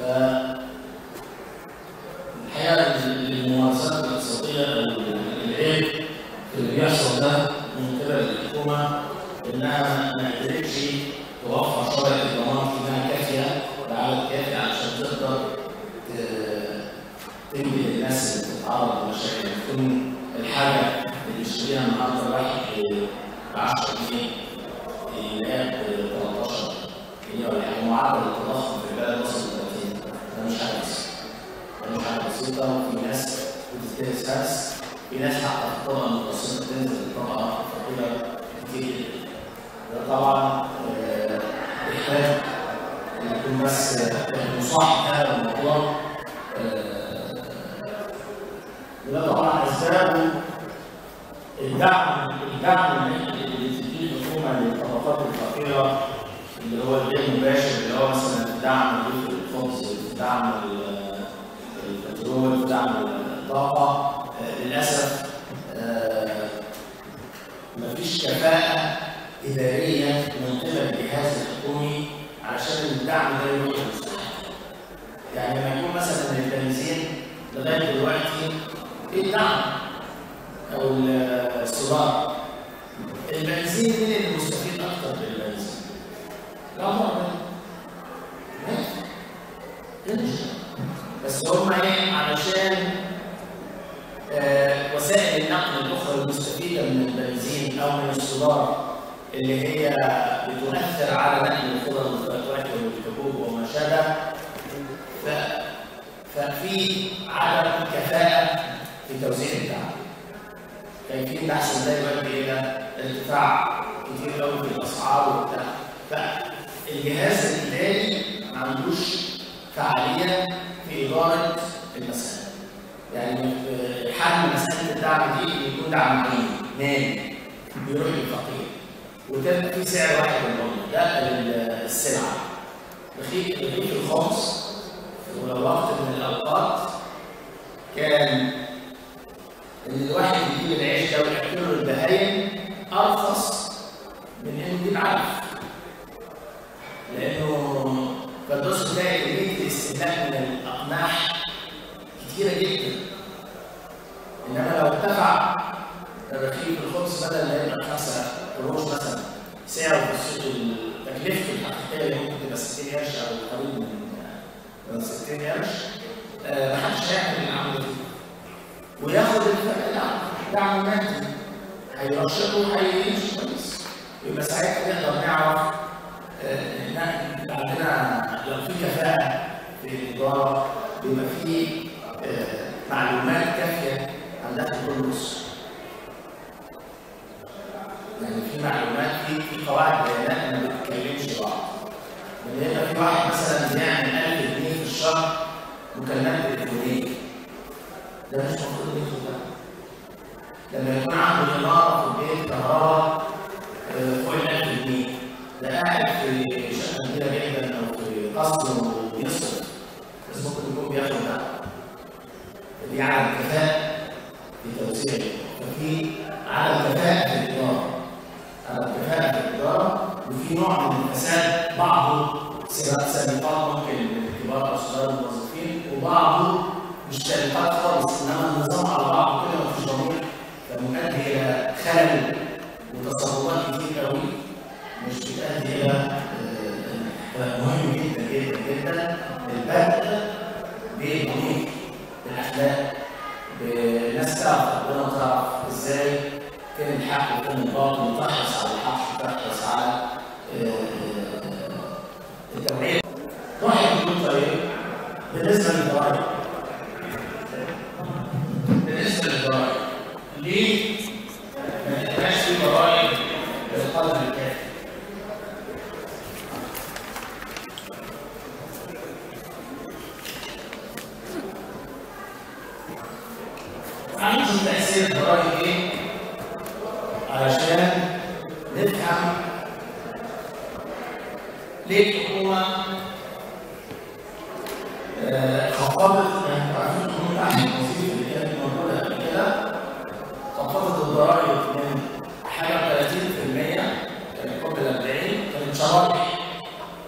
الحقيقه الممارسات الاقتصاديه او العيب اللي بيحصل ده من قبل الحكومه انها ما قدرتش توفر شبكه ضمان فيها كافيه بعدد كافي علشان تقدر ت- تنجي للناس اللي بتتعرض لمشاكل تكون الحاجه اللي بيشتريها النهارده واحد ب 10 جنيه يلاقيها ب 13 جنيه ولا يعني معدل التضخم في البلد وصل ل 30 ده مش حاجه بسيطه ده مش حاجه بسيطه وفي ناس بتدرس بس في ناس حتى في الطبقه المتوسطه تنزل للطبقه الفقيره كتير جدا ده طبعا آه، يحتاج ان يكون بس آه، مصاحب هذا الموضوع آه، وده طبعا اسبابه الدعم الدعم اللي بتديه الحكومه للطبقات الفقيره اللي هو الغير مباشر اللي هو مثلا دعم رغيف الخبز دعم ال- البترول دعم الطاقه آه، للاسف آه، مفيش كفاءه اداريه من قبل الجهاز الحكومي علشان الدعم ده يروح للمستحق. يعني لما يكون مثلا البنزين لغايه دلوقتي ايه الدعم؟ او السولار البنزين مين اللي مستفيد اكتر بالبنزين؟ لا طبعا ماشي بس هم ايه علشان آه، وسائل النقل الاخرى المستفيده من البنزين او من السولار اللي هي بتؤثر على نقل الخضر والفواكه والحبوب وما شابه ف- ففي عدم كفاءه في توزيع الدعم كيفيه تحصل ده يؤدي الى ارتفاع كتير قوي في الاسعار وبتاع فالجهاز الاداري ما عندوش فعاليه في اداره المسائل يعني آه، حل مساله الدعم دي إن يكون دعم عين مالي بيروح للفقير وتبقى في سعر واحد للعمله ده ال- السلعه رغيف رغيف الخبز في وقت من الاوقات كان ان الواحد يجيب العيش ده وياكله البهايم ارخص من انه يجيب علف لانه فالدوس تلاقي كميه الاستهلاك من الاقماح كتيره جدا انما لو ارتفع رغيف الخبز بدل ما يبقى 5 قروش مثلا سعره في السوق تكلفته الحقيقيه اللي ممكن تبقى 60 قرش او قريب من من 60 قرش آه، محدش هيعمل العمليه دي وياخد الفرق دعم دعم مادي هيرشده وهيمشي كويس يبقى ساعتها نقدر نعرف آه، ان إحنا عندنا لو في كفاءه في الاداره بيبقى في آه، معلومات كافيه عن داخل كل نص يعني في معلومات في في قواعد بيانات ما بتتكلمش بعض لما يبقى في واحد مثلا بيعمل 1000 جنيه في الشهر مكالمات الكترونيه ده مش المفروض يدخل ده لما يكون عنده عماره في البيت كهرباء آه، فوق ال 1000 جنيه ده قاعد في شقه كبيره جدا او في قصر وبيصرف بس ممكن يكون بياخد ده دي عدم كفاءه في توزيع ففي عدم كفاءه في الاداره عدم كفاءه في الاداره وفي نوع من الفساد بعضه سابقات ممكن من كبار او صغار الموظفين وبعضه مش سابقات خالص انما النظام على بعضه كده مفيش ضمير فمؤدي الى خلل وتصرفات كتير قوي مش بتؤدي الى آه، مهم جدا جدا جدا البدء بالضمير بالاخلاق بناس تعرف ربنا وتعرف ازاي فين الحق وفين الباطل وتحرص على الحق وتحرص على آه، آه، التوعيه. واحد يقول طيب بالنسبه للضرائب بالنسبه للضرائب ليه ما تبقاش في ضرائب بالقدر الكافي؟ عايز تأثير الضرائب ايه؟ علشان نفهم ليه الحكومة آه، خفضت يعني عارفين القانون العام الوظيفي اللي كانت موجودة قبل كده خفضت الضرائب من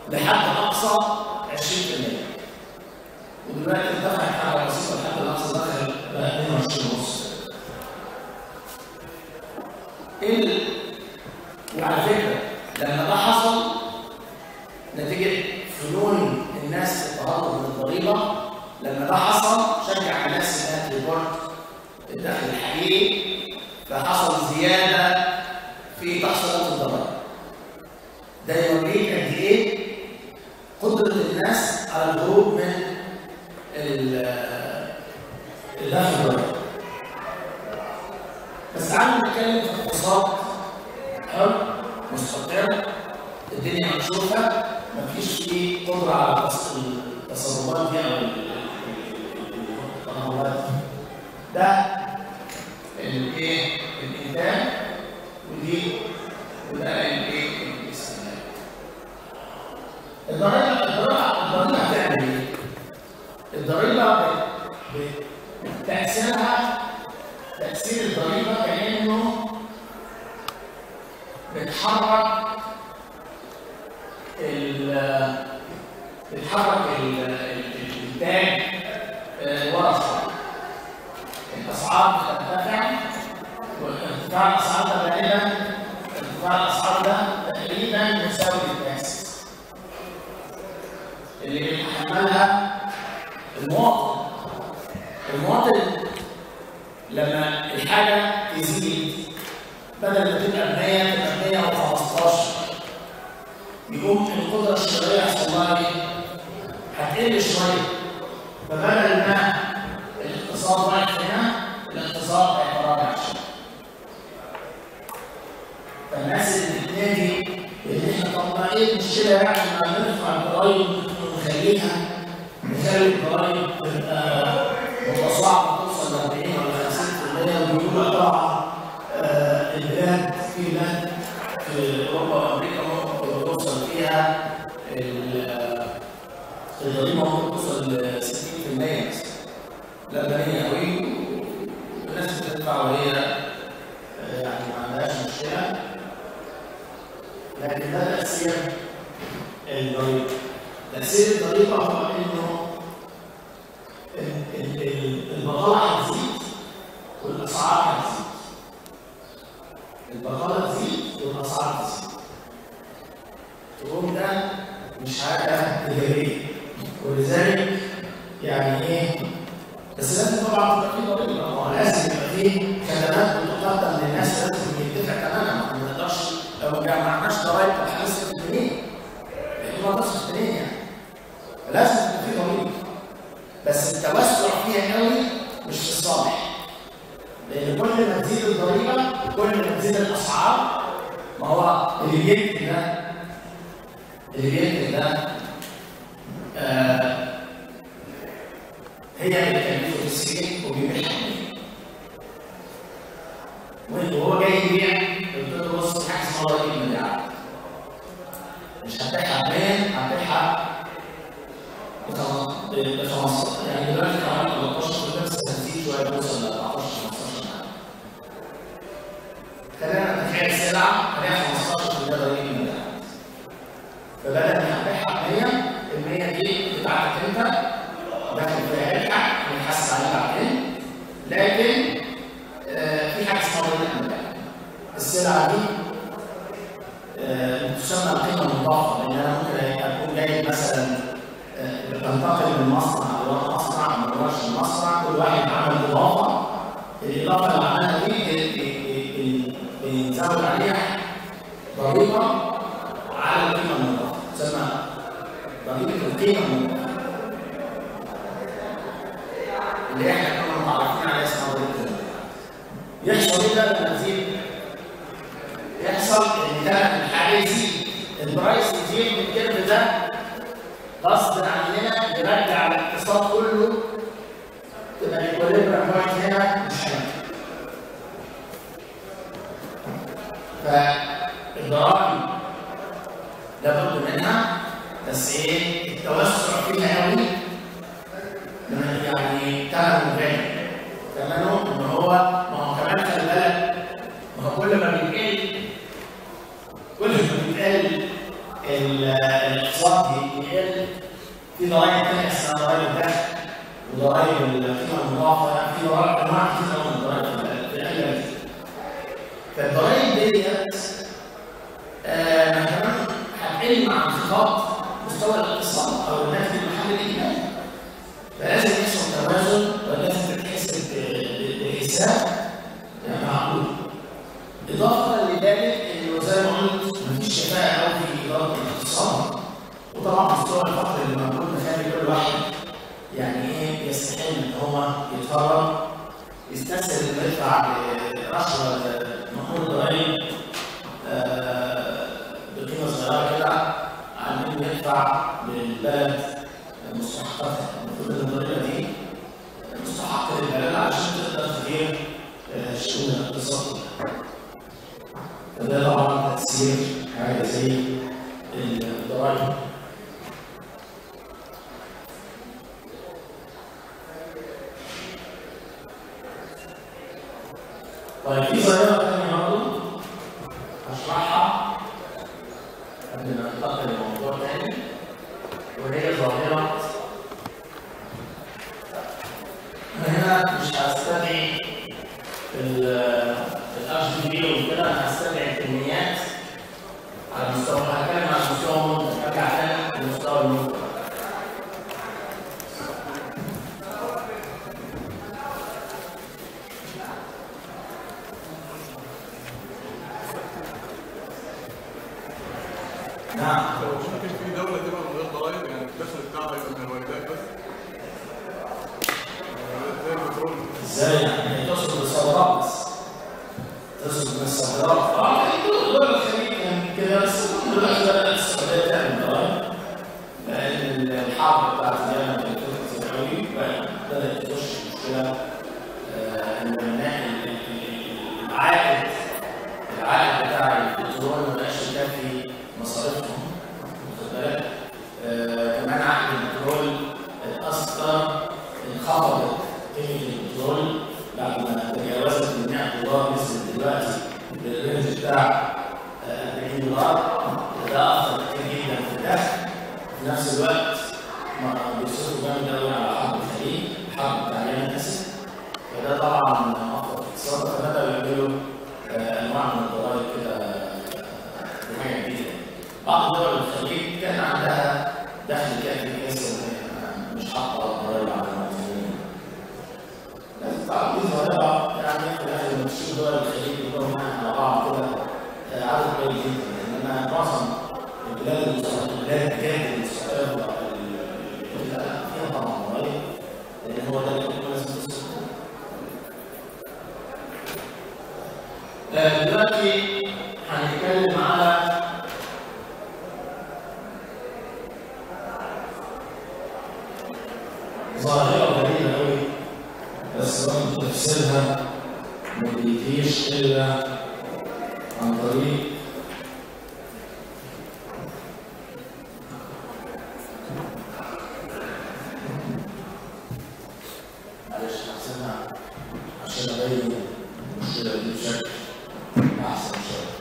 لحد اقصى 20% ودلوقتي ارتفعت حاجه بسيطه لحد الاقصى دخل بقى 22 ونص ايه ال- وعلى فكره لما ده حصل نتيجه فنون الناس في التهرب من الضريبه لما ده حصل شجع الناس انها تريبورت الدخل الحقيقي فحصل زياده في تحصيلات الضرائب ده يوريك قد ايه قدره الناس على الهروب من ال- الدخل الضريبي بس تعالوا نتكلم في اقتصاد حر مستقر الدنيا مكشوفه مفيش فيه قدره على تص- التصرفات دي او ال- ال- ال- التناولات دي. ده الايه الانتاج ودي وده الايه الاستهلاك الضريبه الضريبه الضريبه هتعمل ايه؟ الضريبه ب- ب- تاثيرها تاثير الضريبه كانه بتحرك ال بتحرك ال- ال- الانتاج آه، ورا شويه الاسعار بترتفع وارتفاع الاسعار ده غالبا ارتفاع الاسعار ده تقريبا يساوي التاسس اللي بيتحملها المواطن المواطن لما الحاجه تزيد بدل ما تبقى ب 100 تبقى ب 115 يقوم القدره الشرائيه يحصل لها ايه؟ هتقل شويه فبدل ما الاقتصاد واقف هنا الاقتصاد هيتراجع شويه فالناس اللي بتنادي ان احنا طب ما ايه المشكله يعني ما نرفع الضرايب ونخليها نخلي الضرايب تبقى متصاعده توصل ل 40 ولا 50% ويقولوا طبعا آه، البلاد في بلاد في اوروبا وامريكا ممكن توصل فيها ال- الضريبه ممكن توصل ل 60% مثلا لا غنيه قوي والناس بتدفع وهي آه، يعني ما عندهاش مشكله لكن ده تاثير الضريبه تاثير الضريبه هو انه ال- ال- ال- البطاله هتزيد والاسعار هتزيد البطاله تزيد والاسعار تزيد تقوم ده مش حاجه ايجابيه ولذلك يعني ايه بس لازم طبعا تبقى في ضريبه ما هو لازم يبقى في خدمات بتقدم للناس لازم يدفع ثمنها ما نقدرش لو ما جمعناش ضرايب طب هنصرف منين؟ ما تصرف منين يعني؟ فلازم يبقى في ضريبه بس التوسع فيها قوي مش في الصالح لان كل ما تزيد الضريبه كل ما تزيد الاسعار ما هو اللي بينتج ده اللي بينتج ده آه هي بتكلفه في السجن وبيبيعها وهو جاي يبيع قلت له بص حاجه اسمها ضريبه مبيعات مش هتبيعها ب 100 هتبيعها ب 15 يعني دلوقتي كمان 13 بس هتزيد شويه توصل ل 14 15 خلينا نتخيل سلعه عليها 15% ضريبه مبيعات فبدل ما هتبيعها ب 100 ال 100 دي بتاعتك انت داخل فيها الحق هنحاسب عليه بعدين لكن آه، في حاجه اسمها ضريبه مبيعات السلعه دي آه، تسمى القيمه المضافه لان انا ممكن اكون جايب مثلا آه، بتنتقل من مصنع لورا مصنع من ورش المصنع كل واحد عمل اضافه الاضافه اللي عملها دي ب- ب- ب- بنزود عليها ضريبه على القيمه المضافه تسمى ضريبه القيمه المضافه اللي احنا كنا متعرفين عليها اسمها ضريبه المبيعات. يحصل ايه بقى لما تزيد يحصل ان ثمن الحاجه يزيد البرايس يزيد من الكيرف ده غصب عننا يرجع الاقتصاد كله تبقى الايكوليبرم بوينت هنا مش هنا فالضرائب لابد منها بس ايه التوسع فيها قوي من- يعني ثمنه غالي ثمنه ان هو ما هو كمان خلي بالك ما هو كل ما بيقل كل ما بيقل ال- الاقتصاد بيقل في ضرائب تانية اسمها ضرائب الدخل وضرائب القيمة المضافة في ضرائب أنواع كتير أوي من الضرائب في الأجنبي فالضرائب ديت آه، مثلا هتقل مع انخفاض مستوى الاقتصاد أو الناتج المحلي الإجمالي فلازم يحصل توازن ولازم تتحسب ب- بحساب معقول إضافة لذلك إنه زي ما قلت مفيش شفاء أوي في إدارة الاقتصاد وطبعا مستوى الفقر اللي موجود مخلي كل واحد يعني إيه يستحيل إن هو يتفرج يستسهل إنه يدفع رشوة مأمور ضرائب آه، بقيمة صغيرة كده عن إنه يدفع للبلد مستحقاتها المفروض إن الضريبة دي مستحقة للبلد عشان تقدر تدير آه، شؤون الاقتصاد فده طبعا تأثير حاجة زي الضرائب طيب في ظاهرة تانية برضه هشرحها قبل ما ننتقل لموضوع تاني وهي ظاهرة هنا مش هستدعي الاتش دي بي وكده انا هستدعي الكميات على مستوى هتكلم على مستوى المنتج ارجع تاني لمستوى المنتج نعم لو ممكن في دولة تبقى من غير ضرائب يعني الدخل بتاعها يبقى من الواردات بس الواردات زي البترول ازاي يعني تقصد بالصادرات بس تقصد بالصادرات اه يعني دول الخليج يعني كده بس دلوقتي بدات السعوديه تعمل ضرائب لان الحرب بتاعت اليمن كانت كتير قوي بدات تخش مشكله آه، ان النا- العائد العائد بتاع البترول ما بقاش يكفي مصاريفهم واخد بالك آه، كمان عائد البترول اتاثر انخفضت قيمه البترول بعد ما تجاوزت ال 100 دولار نزلت دلوقتي للرينج بتاع آه، 40 دولار وده اثر كتير جدا في الدخل في نفس الوقت ما بيصرفوا جامد قوي على حرب الخليج الحرب بتاع اليمن اسف فده طبعا اثر في الاقتصاد فبداوا يعملوا آه، انواع من الضرائب كده آه، دي حاجه جديده بعض دول الخليج كان عندها دخل كافي بحيث ان هي مش حاطه ضرائب على المواطنين لازم تعرف دي ظاهره يعني في الاخر لما تشوف دول الخليج كلهم على بعض كده آه، عدد قليل جدا لان معظم البلاد المستقبل البلاد الجاد المستقبل فيها طبعا ضرائب لان هو ده اللي كله لازم تصرف آه، دلوقتي هنتكلم على ظاهرة غريبة أوي بس برضه تفسيرها ما بيجيش إلا عن طريق معلش هحسبها عشان أبين المشكلة دي بشكل أحسن شوية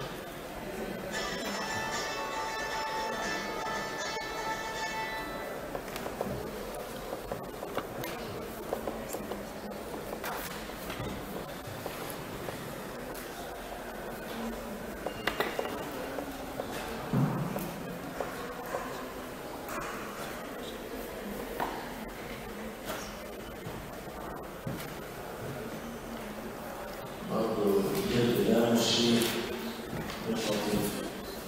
برضه الجلد ده مش شيء مش لطيف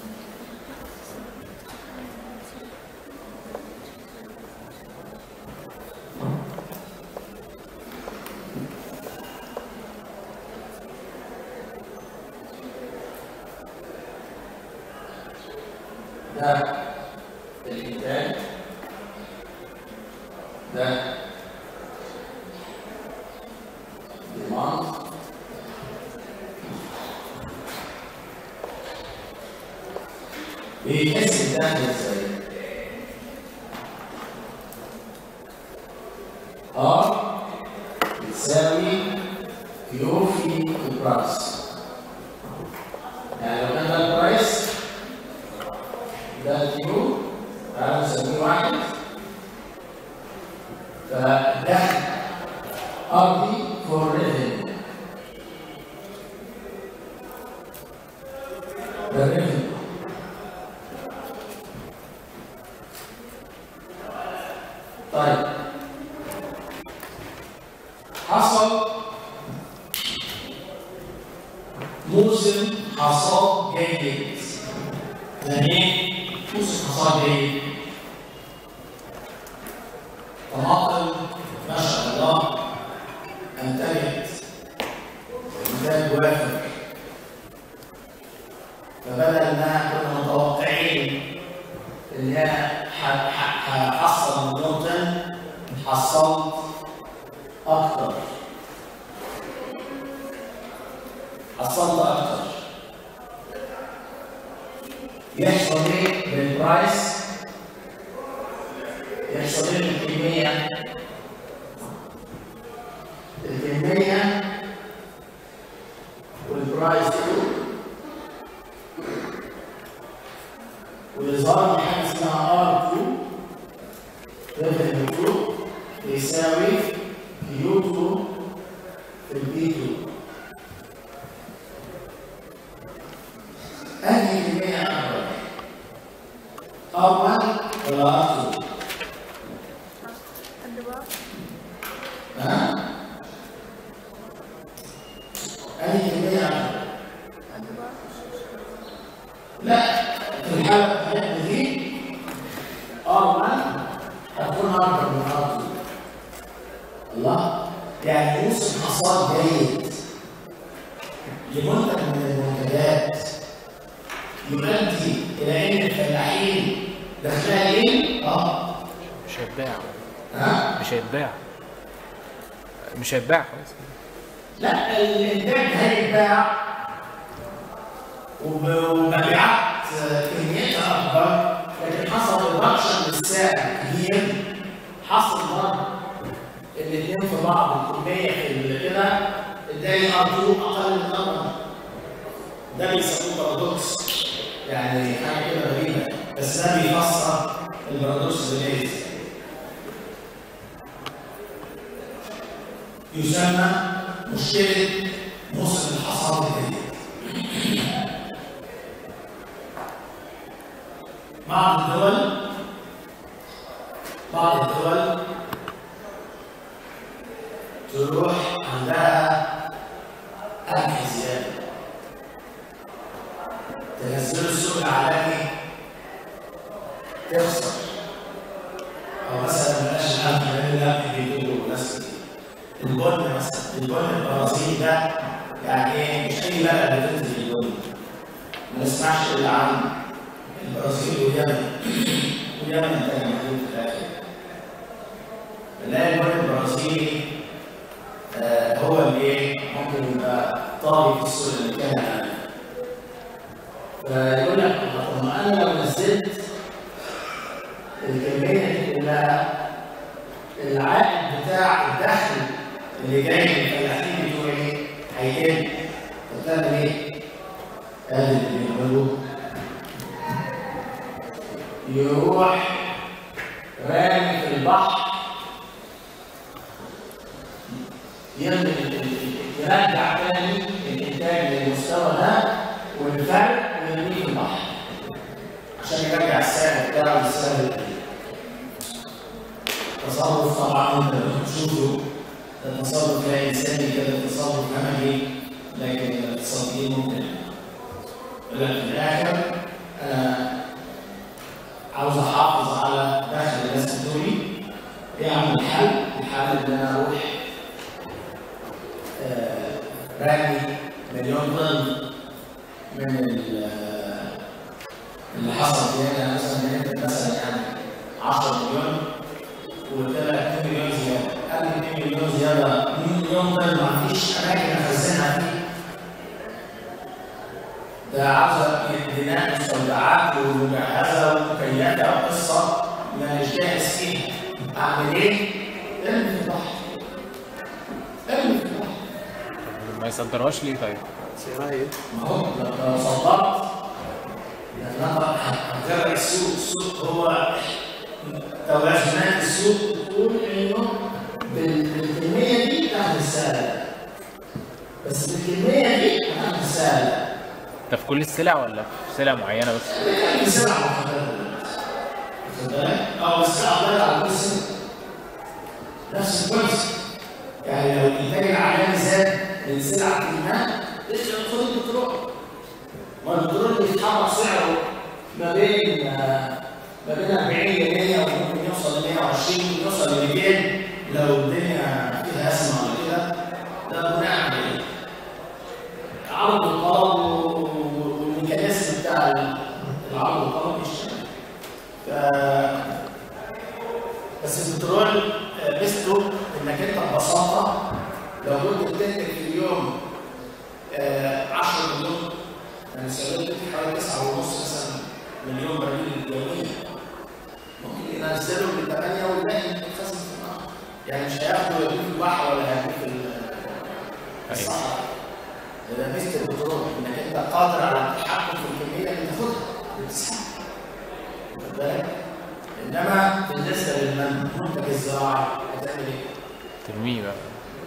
ده الإنتاج ده demand بيحس الدخل ازاي؟ ار بتساوي كيو في البرايس يعني لو كان ده البرايس ده الكيو تعالوا نسميه واحد جيد يعني ايه موسم حصاد جيد طماطم ما شاء الله انتجت انتاج وافر فبدل ما كنا متوقعين ان هي ح- ح- هحصل مليون طن حصلت اكتر حصلت اكتر يحصل ايه بالبرايس يحصل ايه بالكميه الكميه والبرايس ويظهر حاجه اسمها ار كيو ريفينيو كيو يساوي كيو 2 في البي 2 أنهي كمية أكبر؟ أول ولا أخر؟ ها؟ أنهي كمية أكبر؟ لا في الحالة بتاعتنا دي أول هتكون أكبر من أرض الله يعني موسم حصاد جيد لمنتج من المنتجات يؤدي الى ان الفلاحين دخلها ايه؟ اه مش هيتباع ها؟ مش هيتباع مش هيتباع خلاص لا الانتاج هيتباع وب- ومبيعات كميتها اكبر لكن حصل ريدكشن للسعر كبير حصل برضه الاثنين في بعض الكميه في ال- كده اداني ارجو اقل من الامر ده بيسموه بارادوكس يعني حاجه كده غريبه بس ده بيفسر البارادوكس بالانجليزي يسمى مشكله موسم الحصاد الجديد بعض الدول بعض الدول تروح عندها قمح زياده تنزل السوق العالمي تخسر او مثلا بلاش القمح لان القمح بيجيبوا ناس كتير البن مثلا البن البرازيلي ده يعني ايه مش اي بلد بتنتج البن ما نسمعش الا عن البرازيل واليمن واليمن انتج محلول في الاخر نلاقي البن البرازيلي آه هو اللي ايه ممكن يبقى طاغي في السوق اللي كان عليه فيقول لك طب ما انا لو نزلت الكميه دي كلها العائد بتاع الدخل اللي جاي من الفلاحين بتوعي هيقل فتعمل ايه؟ ادي اللي بيعملوه يروح رامي في البحر يعمل يرجع تاني الانتاج للمستوى ده والفرق ويرميه في البحر عشان يرجع السعر بتاعه للسعر القديم تصرف طبعا انت بتشوفه ده تصرف لا انساني كده تصرف عملي لكن الاقتصاديين ممكن يقول لك في الاخر انا عاوز احافظ على دخل الناس بتوعي ايه اعمل الحل؟ الحل ان انا اروح آه، رامي مليون طن من ال- اللي حصل في هنا مثلا هنا مثلا يعني 10 مليون وطلع 2 مليون زياده قال لي 2 مليون زياده 2 مليون طن ما فيش اماكن اخزنها فيه ده عاوزه بناء مستودعات ومجهزه ومكيفه وقصه ما مش جاهز فيها اعمل ايه؟ ارمي في البحر ارمي في البحر ما يصدرهاش ليه طيب؟ سعرها ايه؟ ما هو لو صدرت لان انا هتابع السوق السوق هو توازنات السوق بتقول انه بال- بالكميه دي تاخد السعر بس بالكميه دي هتاخد السعر ده في كل السلع ولا في سلع معينه بس؟ يعني سلعه مختلفه واخد بالك؟ اه بس اقدر على كل سنه نفس الكونسيبت يعني لو الانتاج العالمي زاد من سلعه ما لسه يدخل البترول ما البترول بيتحرك سعره ما بين آه، ما بين 40 جنيه وممكن يوصل ل 120 يوصل ل 200 لو الدنيا فيها ازمه ولا كده ده بناء على ايه؟ عرض الطلب والميكانيزم بتاع العرض والطلب يشتغل. ف بس البترول آه، ميزته انك انت ببساطه لو كنت بتنتج في اليوم آه، 10 مليون يعني السعوديه بتنتج حوالي 9.5 مثلا مليون برميل يوميا ممكن ينزلوا من 8 والباقي يتخزن في النهر يعني مش هياخدوا يدوه في البحر ولا هيدوه في ال- في الصحراء ده ميزه البترول انك انت قادر على التحكم في الكميه اللي تاخدها بتسحب واخد بالك؟ انما بالنسبه للمنتج الزراعي هتعمل ايه؟ ترميه بقى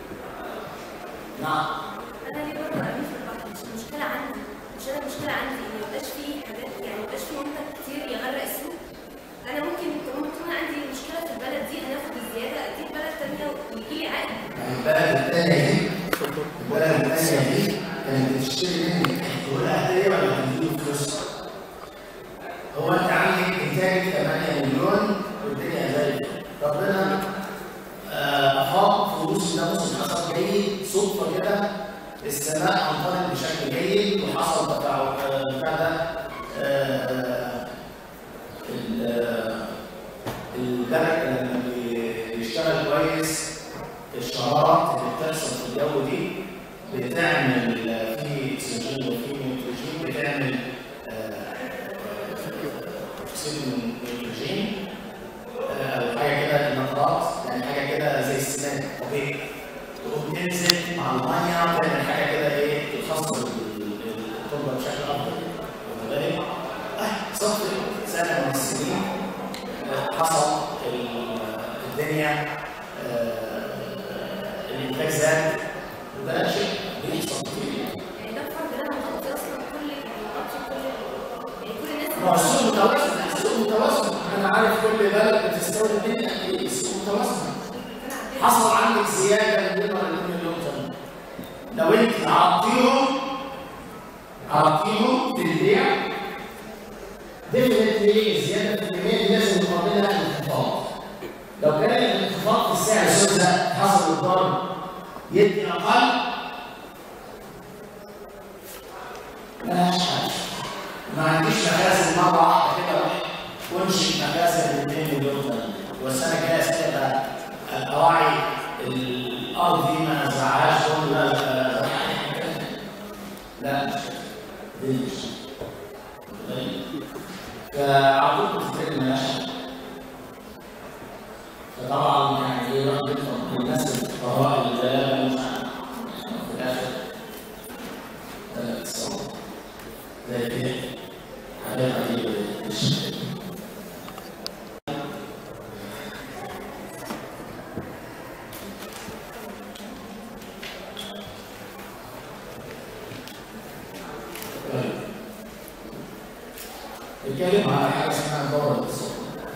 نعم انا ليه برضه ارمي في البحر مش المشكله عندي مش انا المشكله عندي ان ميبقاش فيه حاجات يعني ميبقاش فيه منتج كتير يغرق السوق انا ممكن طالما تكون عندي مشكله في البلد دي انا اخد الزياده اديه بلد تانيه ويجي لي عائد البلد الثانيه دي البلد الثانيه دي كانت بتشتري مني تقولها هديه ولا تديله فلوس؟ هو انت عندك انتاج 8 مليون والدنيا زي الفل. ربنا آه، افاق في موسم ده موسم حصل جيد صدفه كده السماء امطرت بشكل جيد وحصل تفاعل آه، بتاع ده آه، ال- آه، البلد لما بي- بيشتغل كويس الشرارات اللي بتحصل في الجو دي بتعمل في اكسجين وفي نيتروجين بتعمل آه، آه، اكسيد النيتروجين آه، او حاجه كده نترات يعني حاجه كده زي السماد طبيعي تقوم تنزل مع الميه تعمل حاجه كده ايه تخصص التربه بشكل افضل واخد بالك؟ آه، صف سنه من السنين آه، حصل ال- الدنيا آه، الانتاج زاد وده شيء بيحصل كتير يعني ده الفرق ده انا مغطي اصلا كل يعني مغطي كل يعني كل الناس ما هو السوق متوازن السوق متوازن انا عارف كل بلد بتستورد مني قد ايه السوق متوازن حصل عندك زياده من ولا 2 مليون طن لو انت عرضتيهم عرضتيهم في البيع ديفنتلي الزياده في الكميه دي لازم نقابلها انخفاض لو كان الانخفاض في السعر السوق ده حصل الضرب يدي اقل ملهاش حل ما عنديش مخازن مره واحده كده اروح وانشئ مخازن ب 2 مليون طن والسنه الجايه استبقى اراعي الارض دي ما ازرعهاش ولا ازرعها لا مش كده. دي مش كده. طيب. فعلى طول بتفتكر ملهاش حل. فطبعا يعني ايه الواحد يفهم الناس الفقراء اللي لا مش عارف. في الاخر ثلاث صور زي كده حاجات عجيبه للشيء بيتكلم على حاجه اسمها دوره الاقتصاد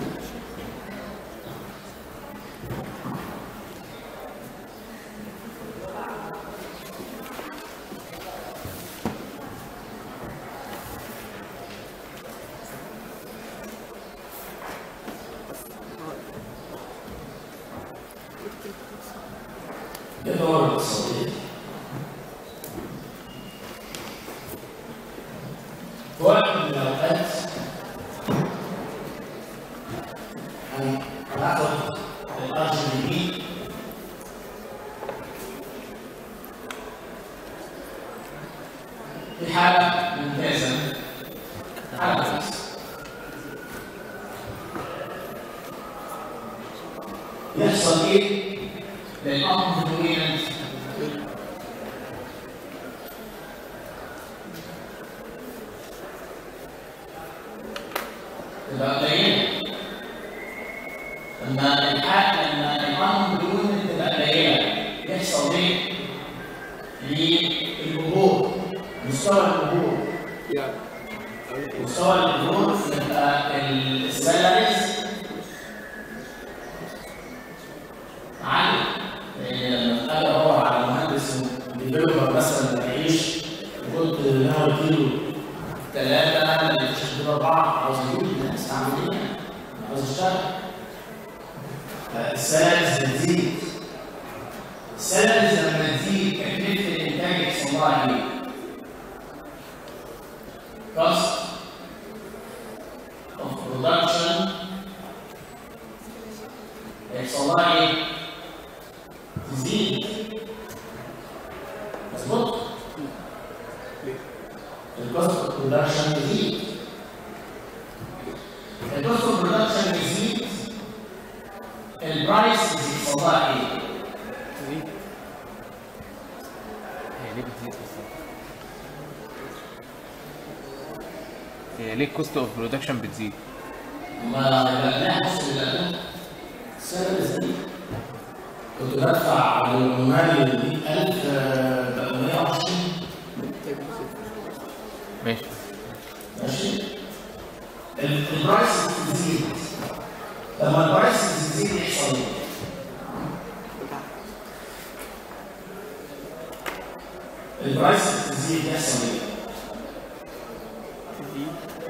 ايه الدوره الاقتصاديه؟ في وقت من الاوقات هن- هناخد الار جي بي في حاله ممتازه حاله كويسه يحصل ايه للامر الدومينانت تبقى قليله لما الحق لما الامر الدومينانت تبقى قليله يحصل ايه؟ للجمهور مستوى الجمهور يعني مستوى الجمهور يبقى السالاريز عالي لان لما اجي ادور على مهندس ديفلوبر مثلا يعيش وقلت ناوي كيلو دول اربعه عاوز اجيب الناس عاملين عاوز اشتغل فالسلالز بتزيد السلالز لما تزيد تكلفه الانتاج يحصل لها ايه؟ cost of production يحصل لها ايه؟ تزيد مظبوط؟ ليه؟ الكوست اوف برودكشن يزيد الكوست اوف برودكشن يزيد البرايس يحصل لها ايه؟ تزيد هي ليه بتزيد اصلا؟ هي ليه الكوست اوف برودكشن بتزيد؟ ما لا نفس السنة دي كنت بدفع على المال 100000 بقى 120 محتاج يزيد ماشي ماشي ال- البرايس بتزيد لما البرايس بتزيد يحصل ايه؟ البرايس بتزيد يحصل ايه؟ تزيد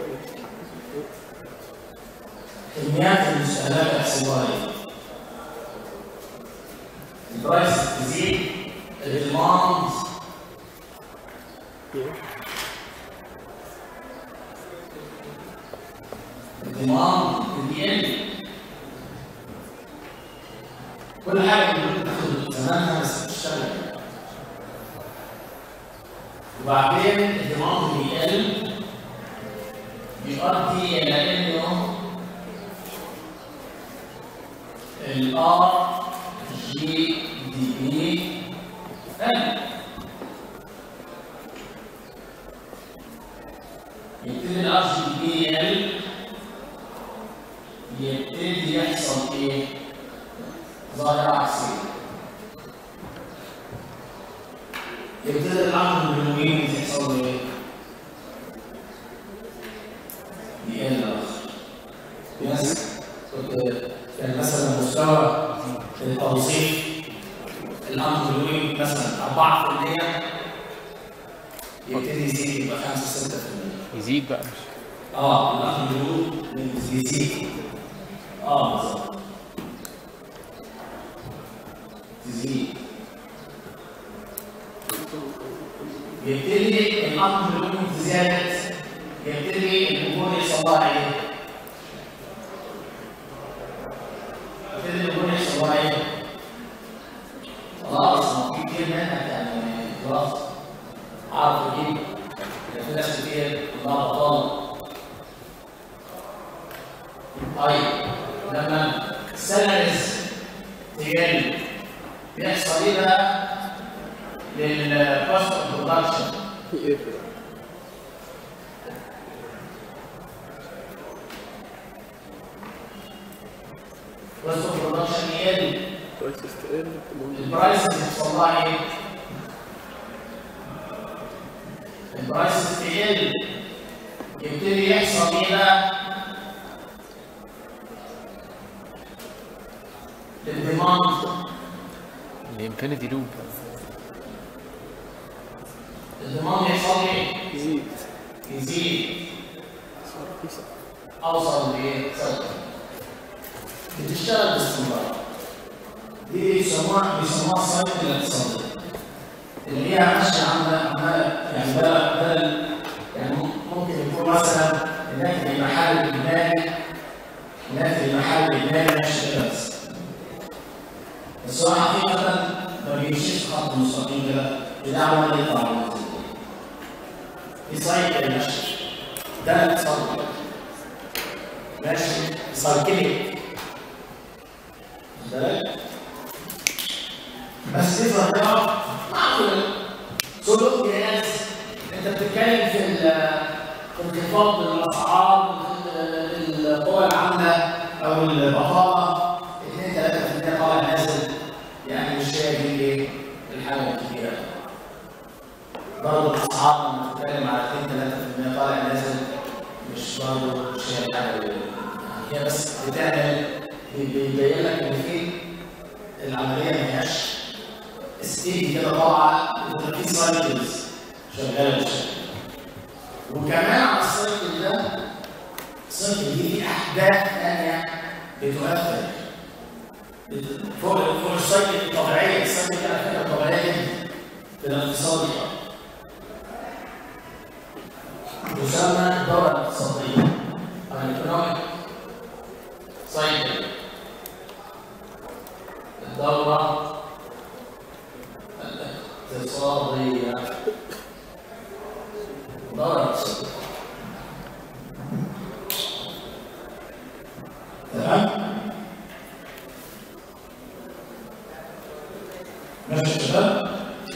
كميات المستهلكة يحصل لها ايه؟ البرايس بتزيد الديماند ايه الديماند بيقل كل حاجة بتاخد زمانها بس بتشتغل وبعدين الديماند بيقل بيؤدي إلى إنه ال R G D B قل يبتدي ال R G D B يقل يبتدي يحصل ايه؟ ظاهرة عكسية. يبتدي الأمر بالوين تحصل له ايه؟ يقل أكتر. في ناس كنت كان مثلا مستوى التوظيف الأمر بالوين مثلا 4% يبتدي يزيد يبقى 5 6%. يزيد بقى مش اه الاخ بيقول تزيد اه بالظبط تزيد يبتدي الامر بيقول زياده يبتدي الجمهور يحصل لها ايه؟ يبتدي الجمهور يحصل لها ايه؟ خلاص ما في كتير منك يعني خلاص عارف اجيب في ناس كتير كلها بطاله طيب لما السلاريز تقل بيحصل ايه بقى للكوست اوف برودكشن ايه كوست اوف برودكشن يقل كويس تقل المهم البرايس بيحصل لها ايه؟ البرايس تقل يبتدي يحصل ايه بقى؟ الديماند الانفينيتي لوب الديماند يحصل ايه؟ يزيد يزيد صار رخيصة اوصل لايه؟ صفر بتشتغل باستمرار دي بيسموها بيسموها السايكل الاقتصادي اللي هي ماشيه عامله عماله يعني بدل بدل يعني ممكن يكون مثلا هناك في محل ادماني هناك في محل ادماني ماشي كده بس بس هو حقيقه ما بيمشيش خط مستقيم كده ده عمال يطلع وينزل دي سايكل ماشيه ده الاقتصاد ماشي سايكليك بالك بس دي ظاهره معقوله سلوك جهاز انت بتتكلم في ال- في انخفاض الاسعار ال- القوى العامه او البطاله 2 3% طالع نازل يعني مش هي دي ايه الحاجه الكبيره برضه الاسعار لما بتتكلم على 2 3% طالع نازل مش برضه مش هي الحاجه اللي- هي بس بتعمل بيبين لك ان في العمليه ما هياش ستيدي كده طالعه انت في سايكلز شغاله بالشكل وكمان على السايكل ده احداث ثانيه بتؤثر بت- فوق فوق السايكل الطبيعيه السايكل دي على فكره طبيعيه جدا في الاقتصاد تسمى الدوره الاقتصاديه الايكونوميك سايكل الدوره الاقتصاديه الدوره الاقتصاديه تمام ماشي يا شباب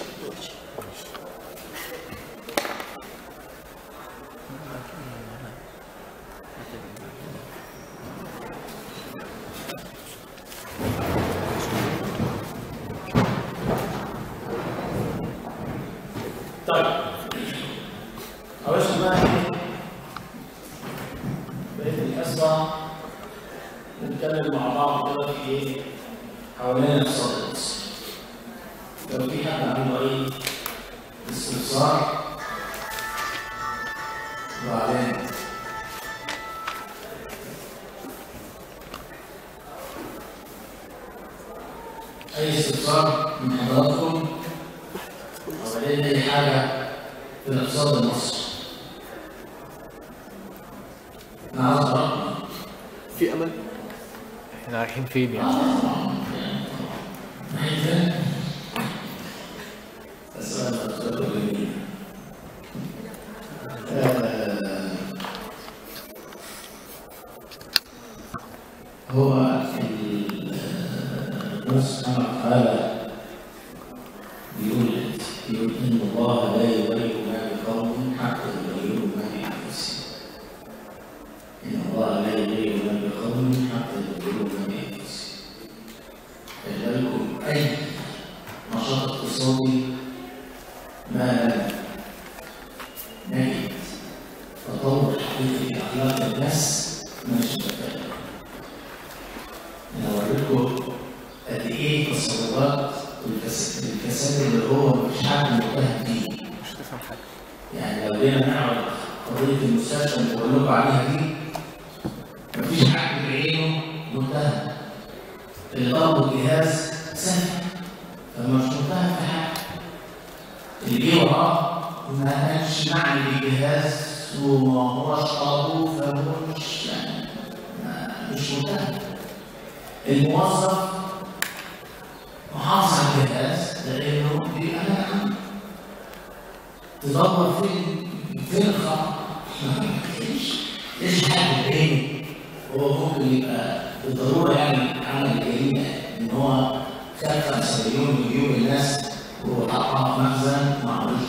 طيب أول بقى إيه؟ بقية الحصة نتكلم مع بعض كده في إيه؟ حوالين الاقتصاد المصري. لو في حد عنده أي استفسار وبعدين أي استفسار من حضراتكم وبعدين أي حاجة في الاقتصاد المصري. أنا عاوز أعرف في امل احنا رايحين فين يعني هو ال- الله سبحانه وتعالى بيقول بيقول ان الله لا يغير ما بقوم حتى يغيروا ما بانفسهم. ان الله لا يغير ما بقوم حتى يغيروا ما بانفسهم. خلي بالكم اي نشاط اقتصادي ما لم نجد تطور حقيقي في اخلاق الناس مش متابع. انا اوريكم قد ايه تصورات والكس- الكساد اللي هو مش حد متهم فيه. مش هتفهم حاجه يعني لو جينا نعرض قضيه المستشفى اللي بقول لكم عليها دي مفيش حد بعينه متهم. اللي ضربوا الجهاز سهل فمش متهم في حاجه. اللي جه وراه ما كانش معني بالجهاز وما هوش طلبه فهو مش يعني ما- مش متهم. الموظف محافظ على الجهاز لانه دي انا تدور فين فين الخطا مفيش ايش حاجه بعينه هو ممكن يبقى بالضروره يعني عمل جريمه ان هو خد 5 مليون مليون الناس وحطها في مخزن وما عملوش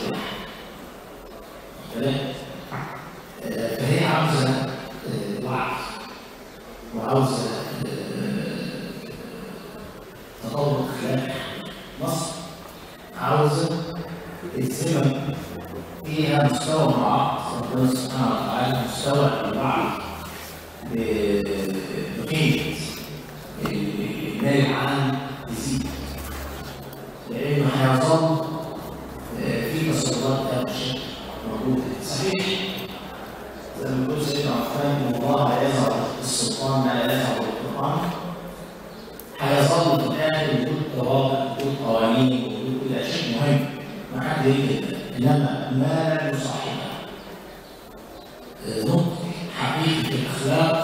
كده آه، فهي عاوزه آه، وعي وعاوزه آه، تطور اخلاقي مصر عاوزه الزمن فيها مستوى معاق ربنا سبحانه وتعالى مستوى الوعي ب- بقيمه المال العام يزيد لانه هيظل آه، في تصورات هذا الشكل موجوده صحيح زي ما بيقول سيدنا عثمان ان الله لا يظهر السلطان ما لا يظهر القران هيظل في الاخر وجود ضوابط وجود قوانين وجود كل اشياء مهم ما حد ينكر انما ما لا يصاحبها آه، نضج حقيقي في الاخلاق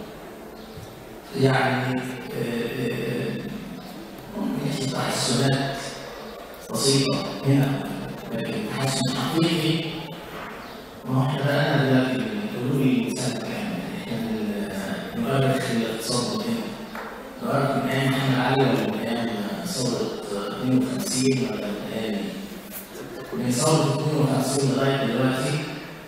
يعني آه، آه، ممكن يحصل تحسنات بسيطه هنا لكن تحسن حقيقي ما هو احنا بقى دلوقتي بيقولوا لي سنه كامل احنا نؤرخ الاقتصاد من هنا نؤرخ من ايام محمد علي ولا من ايام ثوره 52 ولا من ايام من ثوره 52 لغايه دلوقتي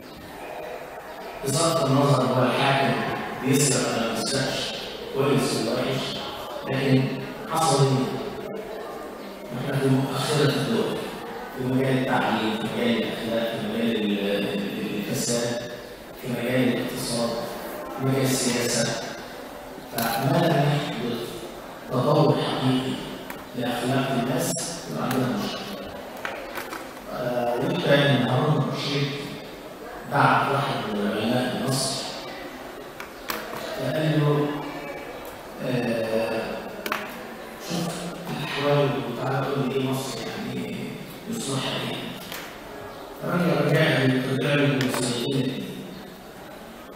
بصرف النظر هو الحاكم بيسرق ولا ما بيسرقش كويس ولا وحش لكن حصل ايه؟ احنا في مؤخره الدول في مجال التعليم في مجال الاخلاق في مجال ال- ال- الفساد في مجال الاقتصاد في مجال السياسه فما لم يحدث تطور حقيقي لاخلاق الناس يبقى عندنا مشكله. آه، وكان هارون الرشيد بعت واحد من العلماء في مصر فقال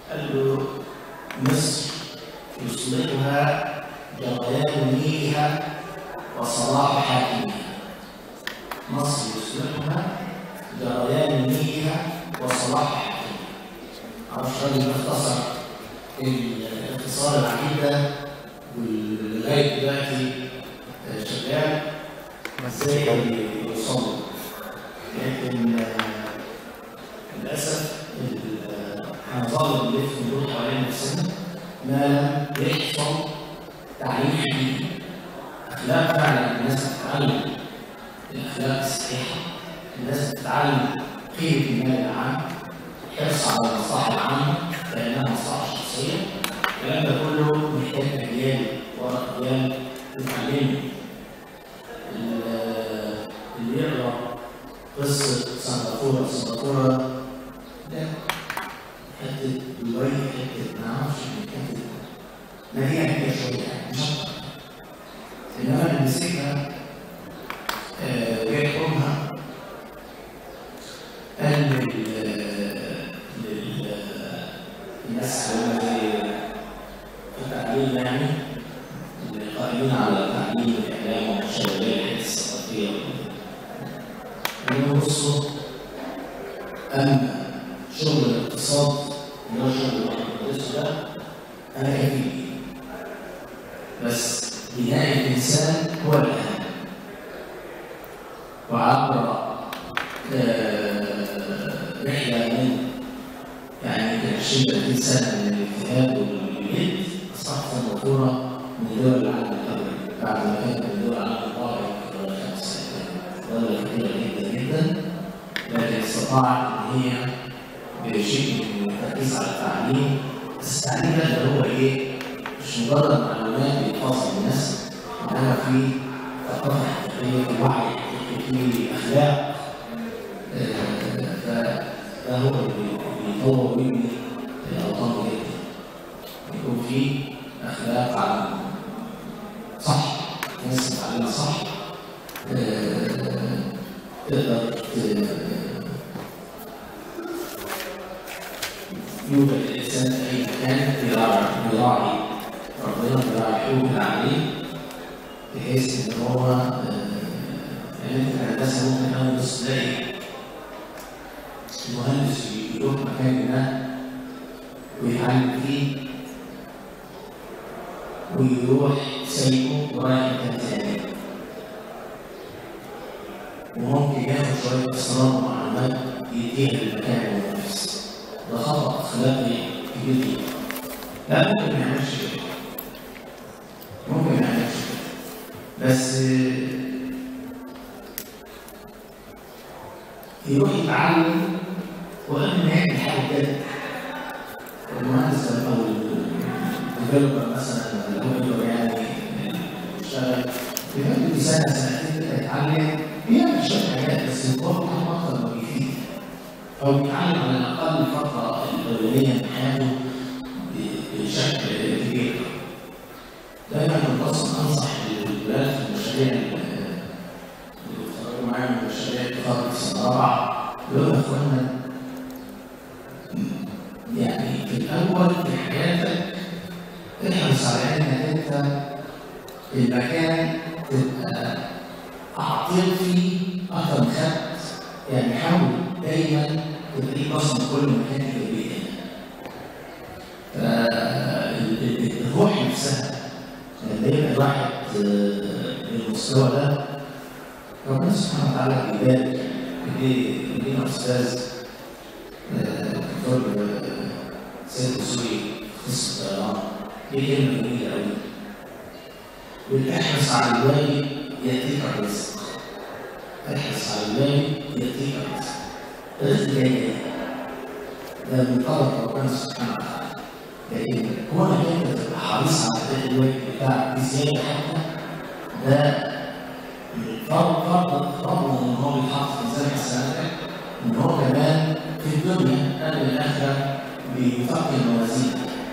قال له مصر يصلحها جريان نيلها وصلاح حاكمها مصر يصلحها جريان نيلها وصلاح حاكمها معرفش الراجل ده اختصر الاختصار العجيب ده ولغايه دلوقتي آه، شغال ازاي يوصل لكن آه، للاسف ال- آه، هنظل نلف ندور حوالين نفسنا ما لم يحصل تعليم حقيقي اخلاق فعلا الناس بتتعلم الاخلاق الصحيحه الناس بتتعلم قيمه المال العام حرص على المصلحه العامه لانها مصلحه شخصيه الكلام ده كله محتاج اجيال ورا اجيال تتعلمه ال- اللي يقرا قصه سنغافوره سنغافوره ده حته دبي حته ما اعرفش حته مدينه كده شويه يعني مش أكتر. انما اللي مسكها آه، جاي امها قال لل لل- الناس اللي هم زي التعليم يعني اللي قائمين على التعليم والاعلام والشبابيه الحته الثقافيه قال لهم بصوا اما شغل الاقتصاد اللي هو شغل اللي احنا بندرسه ده انا كفيل بيه. بس بناء الانسان هو الاهم وعبر آه، رحله من يعني يمكن 20 30 سنه من الاجتهاد والجد اصبحت سنغافوره من دول العالم الاول بعد ما كانت من دول العالم الرابع يمكن ولا خمس سنوات دوله كبيره جدا جدا لكن استطاعت ان هي بشيء من التركيز على التعليم بس التعليم ده اللي هو ايه؟ مش مجرد معلومات بيتواصل الناس انما في ثقافه حقيقيه في وعي حقيقي في اخلاق آه، ف- ده هو اللي بيطور ويبني الاوطان جدا يكون في اخلاق على صح ناس متعلمه صح آه، تقدر ت- يوجد الانسان في اي مكان بيراعي بيراعي ربنا بيراعي حقوق العاملين بحيث ان هو آه، يعني انت الهندسه ممكن اول بص تلاقي المهندس يروح مكان ما ويتعلم فيه ويروح سايبه ورايح مكان تاني وممكن ياخد شوية أسرار ومعلومات يديها للمكان والنفس ده خطأ أخلاقي كبير جدا لا ممكن ما يعملش كده ممكن ما يعملش كده بس آه، يروح يتعلم وقبل ما يعمل حاجة كده المهندس او الديفلوبر مثلا اللي هو يقدر يعني يشتغل بيقعد سنه سنتين كده يتعلم بيعمل شويه حاجات بس الكورة بتاعه اكتر ما بيفيد او بيتعلم على الاقل الفتره الاولانيه من حياته ب- بشكل كبير دايما كنت اصلا انصح الولاد في المشاريع اللي بيتخرجوا معايا من مشاريع التخرج في سنه رابعه يقول يا اخوانا يعني في الأول في حياتك احرص على إنك أنت المكان تبقى أعطيت فيه أكتر من خدت يعني حاول دايما تبقى ليك بصمة كل مكان إيجابية فالروح نفسها لما يبقى الواحد آه، بالمستوى ده ربنا سبحانه وتعالى بيبارك ليه لينا أستاذ دكتور سيد السوري قصة الطيران دي كلمة جميلة أوي والإحرص على الواجب يأتيك الرزق احرص على الواجب يأتيك الرزق الرزق جاي جاي ده من طلب ربنا سبحانه وتعالى لكن كونك انت تبقى حريص على اداء الواجب بتاعك بزياده حتى ده فرض فرض فرض ان هو بيتحط في ميزان حسناتك ان هو كمان في الدنيا قبل الاخره بيفكر الموازين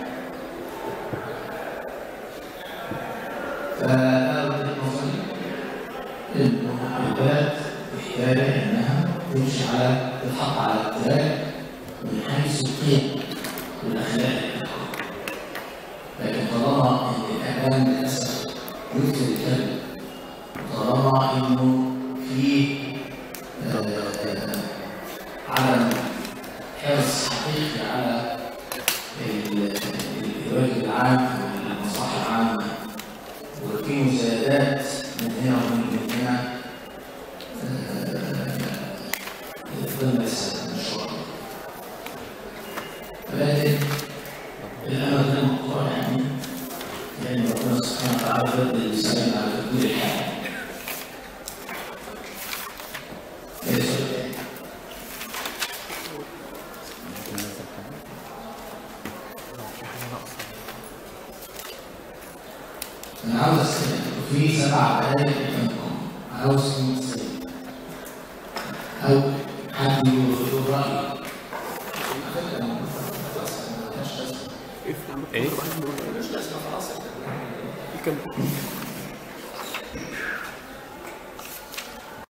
فأنا وجهة نظري إنه البلد محتاجة إنها تمشي على تتحط على التراك من حيث القيم والأخلاق طالما ان الاعلام للاسف يكثر الكذب طالما انه في آه، عدم حرص حقيقي على ال- الواجب العام والمصلحه العامه وفي مزايدات من هنا ومن هنا ضمن السنه ان شاء الله ولكن الامل ده مقطوع يعني لان ربنا سبحانه وتعالى بدل الانسان على تدبير الحياه ليس بالتالي. أنا عاوز أسأل في سبع دقايق قدامكم عاوز تسأل أو حد يقول رأيه على فكرة أنا خلاص أنا ملهاش لازمة. ايه ملهاش لازمة خلاص يكمل